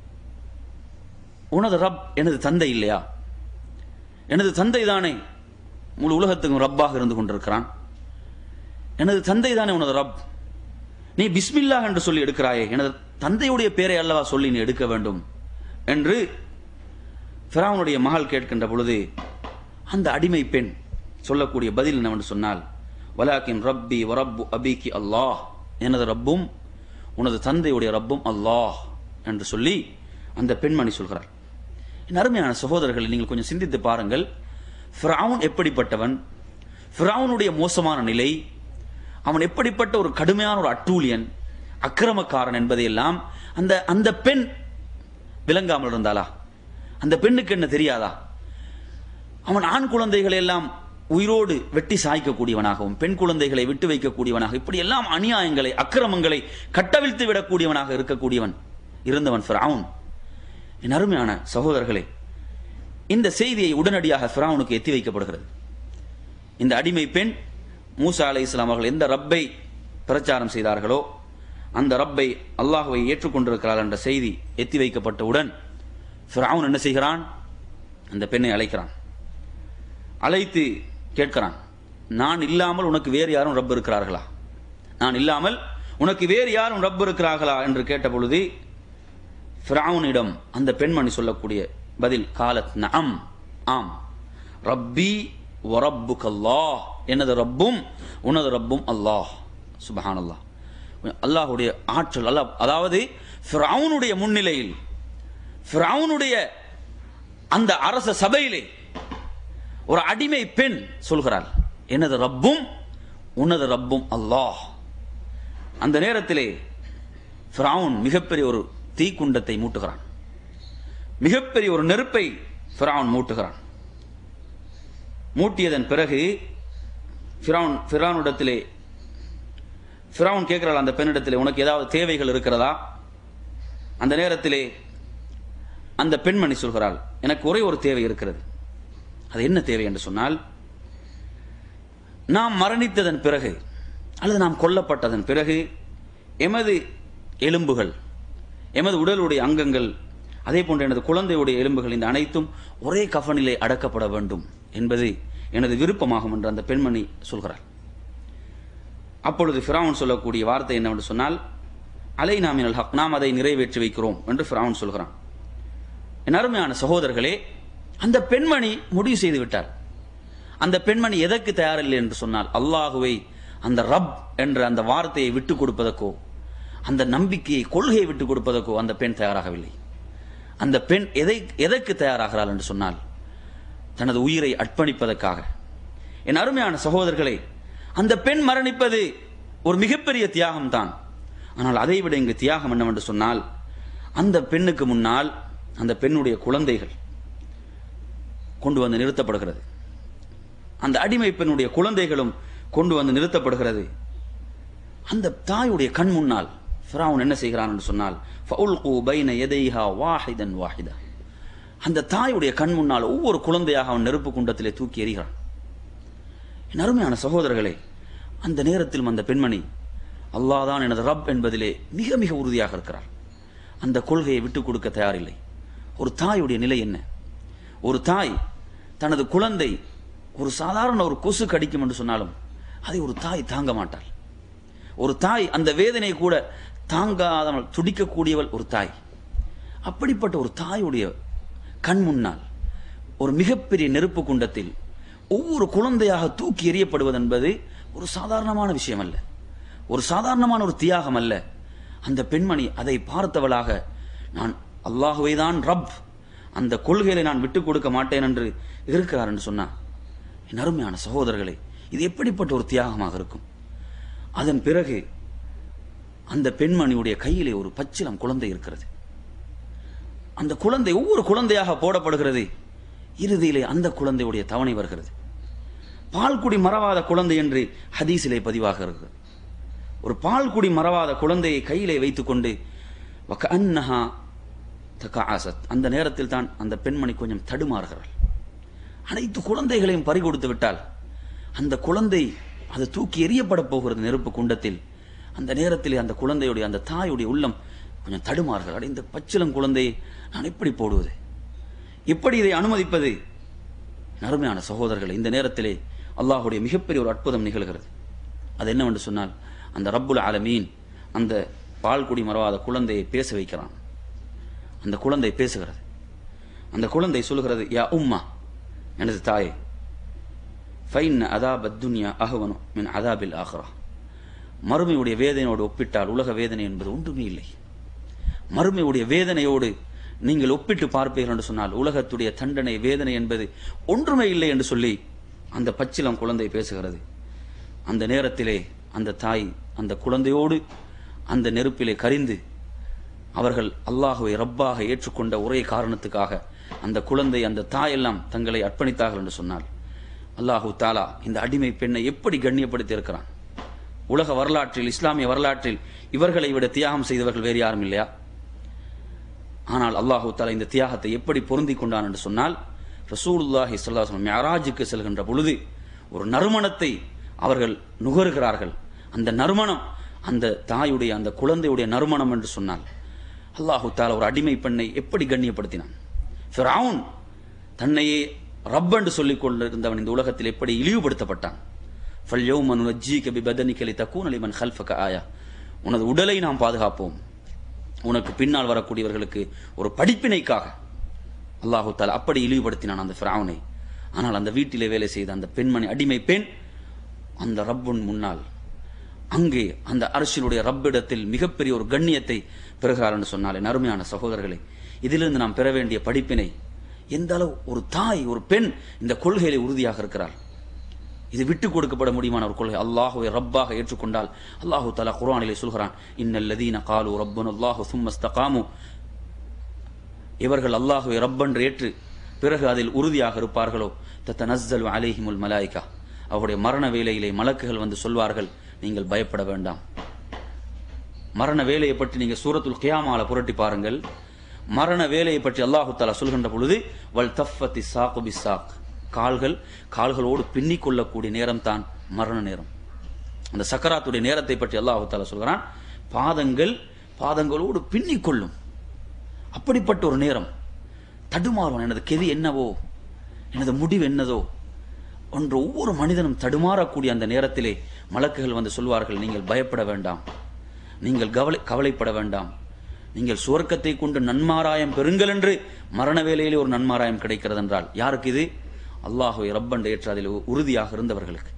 உனது ரப் எனது தந்தை இல்லையா எனது தந்தை தானே முழு உலகத்துக்கும் ரப்பாக இருந்து கொண்டிருக்கிறான் எனது தந்தை தானே உனது ரப் நீ பிஸ்மில்லா என்று சொல்லி எடுக்கிறாயே எனது தந்தையுடைய பேரை அல்லவா சொல்லி நீ எடுக்க வேண்டும் என்று ஃபிராவுனுடைய மகள் கேட்கின்ற பொழுது அந்த அடிமை பெண் சொல்லக்கூடிய பதில் என்னவென்று சொன்னால் வலாக்கின் ரப்பி வரப்பு அபிகி அல்லாஹ் எனது ரப்பும் உனது தந்தையுடைய ரப்பும் அல்லாஹ் என்று சொல்லி அந்த பெண்மணி சொல்கிறார் என் அருமையான சகோதரர்களை நீங்கள் கொஞ்சம் சிந்தித்து பாருங்கள் ஃபிரவுன் எப்படிப்பட்டவன் ஃபிரவுனுடைய மோசமான நிலை அவன் எப்படிப்பட்ட ஒரு கடுமையான ஒரு அட்டூழியன் அக்கிரமக்காரன் என்பதையெல்லாம் அந்த அந்த பெண் விளங்காமல் இருந்தாளா அந்த பெண்ணுக்கு என்ன தெரியாதா அவன் ஆண் குழந்தைகளை எல்லாம் உயிரோடு வெட்டி சாய்க்கக்கூடியவனாகவும் பெண் குழந்தைகளை விட்டு வைக்கக்கூடியவனாக இப்படி எல்லாம் அநியாயங்களை அக்கிரமங்களை கட்டவிழ்த்து விடக்கூடியவனாக இருக்கக்கூடியவன் இருந்தவன் ஃபிரவுன் என் அருமையான சகோதரர்களே இந்த செய்தியை உடனடியாக ஃபிரவுனுக்கு எத்தி வைக்கப்படுகிறது இந்த அடிமை பெண் மூசா அலை இஸ்லாம் அவர்கள் எந்த ரப்பை பிரச்சாரம் செய்தார்களோ அந்த ரப்பை அல்லாஹுவை ஏற்றுக்கொண்டிருக்கிறார் என்ற செய்தி எத்தி வைக்கப்பட்டவுடன் ஃபிரவுன் என்ன செய்கிறான் அந்த பெண்ணை அழைக்கிறான் அழைத்து கேட்கிறான் நான் இல்லாமல் உனக்கு வேறு யாரும் ரப் இருக்கிறார்களா நான் இல்லாமல் உனக்கு வேறு யாரும் ரப் இருக்கிறார்களா என்று கேட்ட பொழுது ஃபிரவுனிடம் அந்த பெண்மணி சொல்லக்கூடிய பதில் காலத் நம் ஆம் ரப்பி வரப்புக் அல்லாஹ் எனது ரப்பும் உனது ரப்பும் அல்லாஹ் சுபஹான் அல்லாஹ் அல்லாஹுடைய ஆற்றல் அல்லாஹ் அதாவது ஃபிரவுனுடைய முன்னிலையில் ஃபிரவுனுடைய அந்த அரச சபையிலே ஒரு அடிமை பெண் சொல்கிறாள் எனது ரப்பும் உனது ரப்பும் அல்லாஹ் அந்த நேரத்திலே ஃபிரவுன் மிகப்பெரிய ஒரு தீக்குண்டத்தை மூட்டுகிறான் மிகப்பெரிய ஒரு நெருப்பை ஃபிரவுன் மூட்டுகிறான் மூட்டியதன் பிறகு ஃபிரவுன் ஃபிரவுனிடத்திலே ஃபிரவுன் கேட்கிறாள் அந்த பெண்ணிடத்திலே உனக்கு ஏதாவது தேவைகள் இருக்கிறதா அந்த நேரத்திலே அந்த பெண்மணி சொல்கிறாள் எனக்கு ஒரே ஒரு தேவை இருக்கிறது அது என்ன தேவை என்று சொன்னால் நாம் மரணித்ததன் பிறகு அல்லது நாம் கொல்லப்பட்டதன் பிறகு எமது எலும்புகள் எமது உடலுடைய அங்கங்கள் அதே போன்ற எனது குழந்தையுடைய எலும்புகள் இந்த அனைத்தும் ஒரே கஃனிலே அடக்கப்பட வேண்டும் என்பது எனது விருப்பமாகும் என்று அந்த பெண்மணி சொல்கிறார் அப்பொழுது ஃபிராவுன் சொல்லக்கூடிய வார்த்தை என்னவென்று சொன்னால் அலை நாமினல் ஹக் நாம் அதை நிறைவேற்றி வைக்கிறோம் என்று ஃபிராவுன் சொல்கிறான் என் அருமையான சகோதரர்களே அந்த பெண்மணி முடிவு செய்து விட்டார் அந்த பெண்மணி எதற்கு தயாரில்லை என்று சொன்னால் அல்லாஹுவை அந்த ரப் என்ற அந்த வார்த்தையை விட்டு கொடுப்பதற்கோ அந்த நம்பிக்கையை கொள்கையை விட்டு கொடுப்பதற்கோ அந்த பெண் தயாராகவில்லை அந்த பெண் எதை எதற்கு தயாராகிறாள் என்று சொன்னால் தனது உயிரை அர்ப்பணிப்பதற்காக என் அருமையான சகோதரர்களே அந்த பெண் மரணிப்பது ஒரு மிகப்பெரிய தியாகம் தான் ஆனால் அதை விட இங்கு தியாகம் என்னவென்று சொன்னால் அந்த பெண்ணுக்கு முன்னால் அந்த பெண்ணுடைய குழந்தைகள் கொண்டு வந்து நிறுத்தப்படுகிறது அந்த அடிமை பெண்ணுடைய குழந்தைகளும் கொண்டு வந்து நிறுத்தப்படுகிறது அந்த தாயுடைய கண் முன்னால் ஃபிரௌன் என்ன செய்கிறான் என்று சொன்னால் ஃபவுல்கு பைன யதைஹா வாஹிதன் வாஹிதா அந்த தாயுடைய கண் முன்னால் ஒவ்வொரு குழந்தையாக அவன் நெருப்பு குண்டத்திலே தூக்கி எறிகிறான் என் அருமையான சகோதரர்களே அந்த நேரத்தில் அந்த பெண்மணி அல்லாஹ் தான் எனது ரப் என்பதிலே மிக மிக உறுதியாக இருக்கிறார் அந்த கொள்கையை விட்டுக் கொடுக்க தயாரில்லை ஒரு தாயுடைய நிலை என்ன ஒரு தாய் தனது குழந்தை ஒரு சாதாரண ஒரு கொசு கடிக்கும் என்று சொன்னாலும் அதை ஒரு தாய் தாங்க மாட்டாள் ஒரு தாய் அந்த வேதனை கூட தாங்காதவள் துடிக்கக்கூடியவள் ஒரு தாய் அப்படிப்பட்ட ஒரு தாயுடைய கண் முன்னால் ஒரு மிகப்பெரிய நெருப்பு குண்டத்தில் ஒவ்வொரு குழந்தையாக தூக்கி எறியப்படுவது என்பது ஒரு சாதாரணமான விஷயம் அல்ல ஒரு சாதாரணமான ஒரு தியாகம் அல்ல அந்த பெண்மணி அதை பார்த்தவளாக நான் அல்லாஹுவை தான் ரப் அந்த கொள்கையை நான் விட்டுக் கொடுக்க மாட்டேன் என்று இருக்கிறார் என்று சொன்னார் என் அருமையான சகோதரர்களே இது எப்படிப்பட்ட ஒரு தியாகமாக இருக்கும் அதன் பிறகு அந்த பெண்மணியுடைய கையிலே ஒரு பச்சிலம் குழந்தை இருக்கிறது அந்த குழந்தை ஒவ்வொரு குழந்தையாக போடப்படுகிறது இறுதியிலே அந்த குழந்தையுடைய தவணை வருகிறது பால்குடி மறவாத குழந்தை என்று ஹதீஸிலே பதிவாக இருக்கிறது ஒரு பால்குடி மறவாத குழந்தையை கையிலே வைத்துக்கொண்டு அன்னஹா தகாசத் அந்த நேரத்தில் தான் அந்த பெண்மணி கொஞ்சம் தடுமாறுகிறாள் அனைத்து குழந்தைகளையும் பறிகொடுத்து விட்டால் அந்த குழந்தை அது தூக்கி எறியப்பட போகிறது நெருப்பு குண்டத்தில் அந்த நேரத்தில் அந்த குழந்தையுடைய அந்த தாயுடைய உள்ளம் கொஞ்சம் தடுமாறுகள் அட இந்த பச்சிலம் குழந்தையை நான் எப்படி போடுவது எப்படி இதை அனுமதிப்பது அருமையான சகோதரர்கள் இந்த நேரத்திலே அல்லாஹுடைய மிகப்பெரிய ஒரு அற்புதம் நிகழ்கிறது அது என்னவென்று சொன்னால் அந்த ரப்புல் ஆலமீன் அந்த பால்குடி மறவாத குழந்தையை பேச வைக்கிறான் அந்த குழந்தை பேசுகிறது அந்த குழந்தை சொல்கிறது யா உம்மா எனது தாயே ஃபைன் அதாப் துன்யா அகவனு மின் அதாபில் ஆஹ்ரா மறுமையுடைய வேதனையோடு ஒப்பிட்டால் உலக வேதனை என்பது ஒன்றுமே இல்லை மறுமையுடைய வேதனையோடு நீங்கள் ஒப்பிட்டு பார்ப்பீர்கள் என்று சொன்னால் உலகத்துடைய தண்டனை வேதனை என்பது ஒன்றுமே இல்லை என்று சொல்லி அந்த பச்சிலம் குழந்தை பேசுகிறது அந்த நேரத்திலே அந்த தாய் அந்த குழந்தையோடு அந்த நெருப்பிலே கரிந்து அவர்கள் அல்லாஹுவை ரப்பாக ஏற்றுக்கொண்ட ஒரே காரணத்துக்காக அந்த குழந்தை அந்த தாயெல்லாம் தங்களை அர்ப்பணித்தார்கள் என்று சொன்னால் அல்லாஹு தாலா இந்த அடிமை பெண்ணை எப்படி கண்ணியப்படுத்தி இருக்கிறான் உலக வரலாற்றில் இஸ்லாமிய வரலாற்றில் இவர்களை விட தியாகம் செய்தவர்கள் வேறு யாரும் இல்லையா ஆனால் அல்லாஹு தாலா இந்த தியாகத்தை எப்படி பொருந்தி கொண்டான் என்று சொன்னால் ரசூலுல்லாஹி சொல்லாஹ் மெராஜுக்கு செல்கின்ற பொழுது ஒரு நறுமணத்தை அவர்கள் நுகருகிறார்கள் அந்த நறுமணம் அந்த தாயுடைய அந்த குழந்தையுடைய நறுமணம் என்று சொன்னால் அல்லாஹு தாலா ஒரு அடிமை பெண்ணை எப்படி கண்ணியப்படுத்தினான் ஃபிரவுன் தன்னையே ரப் என்று சொல்லிக் கொண்டிருந்தவன் இந்த உலகத்தில் எப்படி இழிவுபடுத்தப்பட்டான் ஃபல்யௌம நுஜ்ஜீக பிபதனிக லிதகூன லிமன் கல்ஃபக ஆயா உனது உடலை நாம் பாதுகாப்போம் உனக்கு பின்னால் வரக்கூடியவர்களுக்கு ஒரு படிப்பினைக்காக அல்லாஹு தாலா அப்படி இழிவுபடுத்தினான் அந்த ஃபிரவுனை ஆனால் அந்த வீட்டிலே வேலை செய்த அந்த பெண்மணி அடிமை பெண் அந்த ரப்புன் முன்னால் அங்கே அந்த அரசியலுடைய ரப்பிடத்தில் மிகப்பெரிய ஒரு கண்ணியத்தை பெறுகிறார் என்று சொன்னாலே அருமையான சகோதரர்களே இதிலிருந்து நாம் பெற வேண்டிய படிப்பினை எந்த அளவு ஒரு தாய் ஒரு பெண் இந்த கொள்கையிலே உறுதியாக இருக்கிறார் இது விட்டு கொடுக்கப்பட முடியுமான ஒரு கொள்கை அல்லாஹுவை ரப்பாக ஏற்றுக்கொண்டால் அல்லாஹு தலா குர்ஆனிலே சொல்கிறான் இன்னல்லதீன காலு ரப்பன் அல்லாஹு சும்மஸ்தகாமு இவர்கள் அல்லாஹுவை ரப்பென்று ஏற்று பிறகு அதில் உறுதியாக இருப்பார்களோ தத்த நஸ்ஸலு அலைஹிமுல் மலாய்கா அவருடைய மரண வேலையிலே மலக்குகள் வந்து சொல்வார்கள் நீங்கள் பயப்பட வேண்டாம் மரண வேலையை பற்றி நீங்க சூரத்துல் கியாமால புரட்டி பாருங்கள் மரண வேலையை பற்றி அல்லாஹு தாலா சொல்கின்ற பொழுது வல் தஃபத்தி சாக்கு பி சாக் கால்கள் கால்களோடு பின்னிக் கொள்ளக்கூடிய நேரம் தான் மரண நேரம் அந்த சக்கராத்துடைய நேரத்தை பற்றி அல்லாஹு தாலா சொல்கிறான் பாதங்கள் பாதங்களோடு பின்னிக் கொள்ளும் அப்படிப்பட்ட ஒரு நேரம் தடுமாறும் எனது கெதி என்னவோ எனது முடிவு என்னதோ ஒன்று ஒவ்வொரு மனிதனும் தடுமாறக்கூடிய அந்த நேரத்திலே மலக்குகள் வந்து சொல்வார்கள் நீங்கள் பயப்பட வேண்டாம் நீங்கள் கவலை கவலைப்பட வேண்டாம் நீங்கள் சுவர்க்கத்தை கொண்டு நன்மாராயம் பெறுங்கள் என்று மரண வேலையிலே ஒரு நன்மாராயம் கிடைக்கிறது என்றால் யாருக்கு இது அல்லாஹுவை ரப்பண்டு ஏற்ற அதில் உறுதியாக இருந்தவர்களுக்கு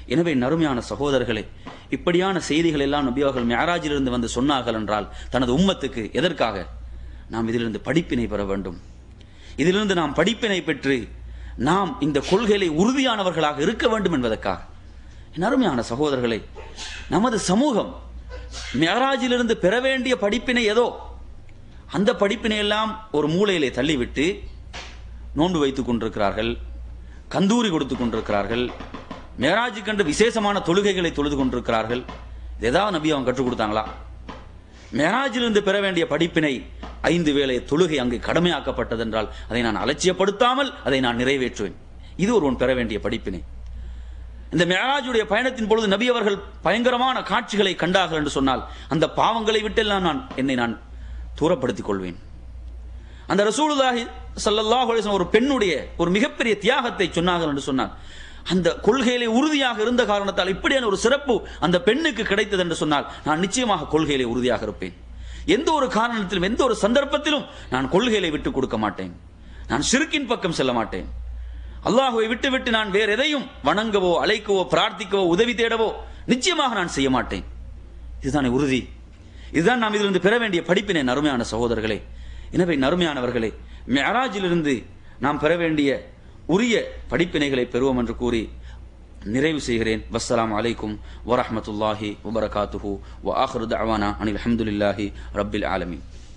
எனவே நறுமையான சகோதரர்களே இப்படியான செய்திகள் எல்லாம் நபி அவர்கள் மேராஜிலிருந்து வந்து சொன்னார்கள் என்றால் தனது உம்மத்துக்கு எதற்காக நாம் இதிலிருந்து படிப்பினை பெற வேண்டும் இதிலிருந்து நாம் படிப்பினை பெற்று நாம் இந்த கொள்கைகளை உறுதியானவர்களாக இருக்க வேண்டும் என்பதற்காக என் அருமையான சகோதரர்களே நமது சமூகம் மேராஜிலிருந்து பெற வேண்டிய படிப்பினை ஏதோ அந்த படிப்பினை எல்லாம் ஒரு மூலையிலே தள்ளிவிட்டு நோன்பு வைத்துக் கொண்டிருக்கிறார்கள் கந்தூரி கொடுத்துக் கொண்டிருக்கிறார்கள் மேராஜு கண்டு விசேஷமான தொழுகைகளை தொழுது கொண்டிருக்கிறார்கள் இது ஏதாவது நபி அவங்க கற்றுக் கொடுத்தாங்களா மேராஜிலிருந்து பெற வேண்டிய படிப்பினை ஐந்து வேளை தொழுகை அங்கு கடமையாக்கப்பட்டது என்றால் அதை நான் அலட்சியப்படுத்தாமல் அதை நான் நிறைவேற்றுவேன் இது ஒருவன் பெற வேண்டிய படிப்பினை இந்த மேராஜுடைய பயணத்தின் பொழுது நபி அவர்கள் பயங்கரமான காட்சிகளை கண்டார்கள் என்று சொன்னால் அந்த பாவங்களை விட்டெல்லாம் நான் என்னை நான் தூரப்படுத்திக் கொள்வேன் அந்த ரசூலுல்லாஹி ஸல்லல்லாஹு அலைஹி வஸல்லம் ஒரு பெண்ணுடைய ஒரு மிகப்பெரிய தியாகத்தை சொன்னார்கள் என்று சொன்னார் அந்த கொள்கையிலே உறுதியாக இருந்த காரணத்தால் இப்படியான ஒரு சிறப்பு அந்த பெண்ணுக்கு கிடைத்தது என்று சொன்னால் நான் நிச்சயமாக கொள்கையிலே உறுதியாக இருப்பேன் எந்த ஒரு காரணத்திலும் எந்த ஒரு சந்தர்ப்பத்திலும் நான் கொள்கையிலே விட்டு கொடுக்க மாட்டேன் நான் ஷிர்கின் பக்கம் செல்ல மாட்டேன் அல்லாஹுவை விட்டு விட்டு நான் வேற எதையும் வணங்கவோ அழைக்கவோ பிரார்த்திக்கவோ உதவி தேடவோ நிச்சயமாக நான் செய்ய மாட்டேன் இதுதானே உறுதி இதுதான் நாம் இதிலிருந்து பெற வேண்டிய படிப்பினை நறுமையான சகோதரர்களே எனவே நறுமையானவர்களே மெராஜிலிருந்து நாம் பெற வேண்டிய உரிய படிப்பினைகளை பெறுவோம் என்று கூறி நிறைவு செய்கிறேன் வஸ்ஸலாமு அலைக்கும் வரஹ்மத்துல்லாஹி வபரகாத்துஹு வ ஆஹிரு தஅவானா அனில் ஹம்துலில்லாஹி ரப்பில் ஆலமீன்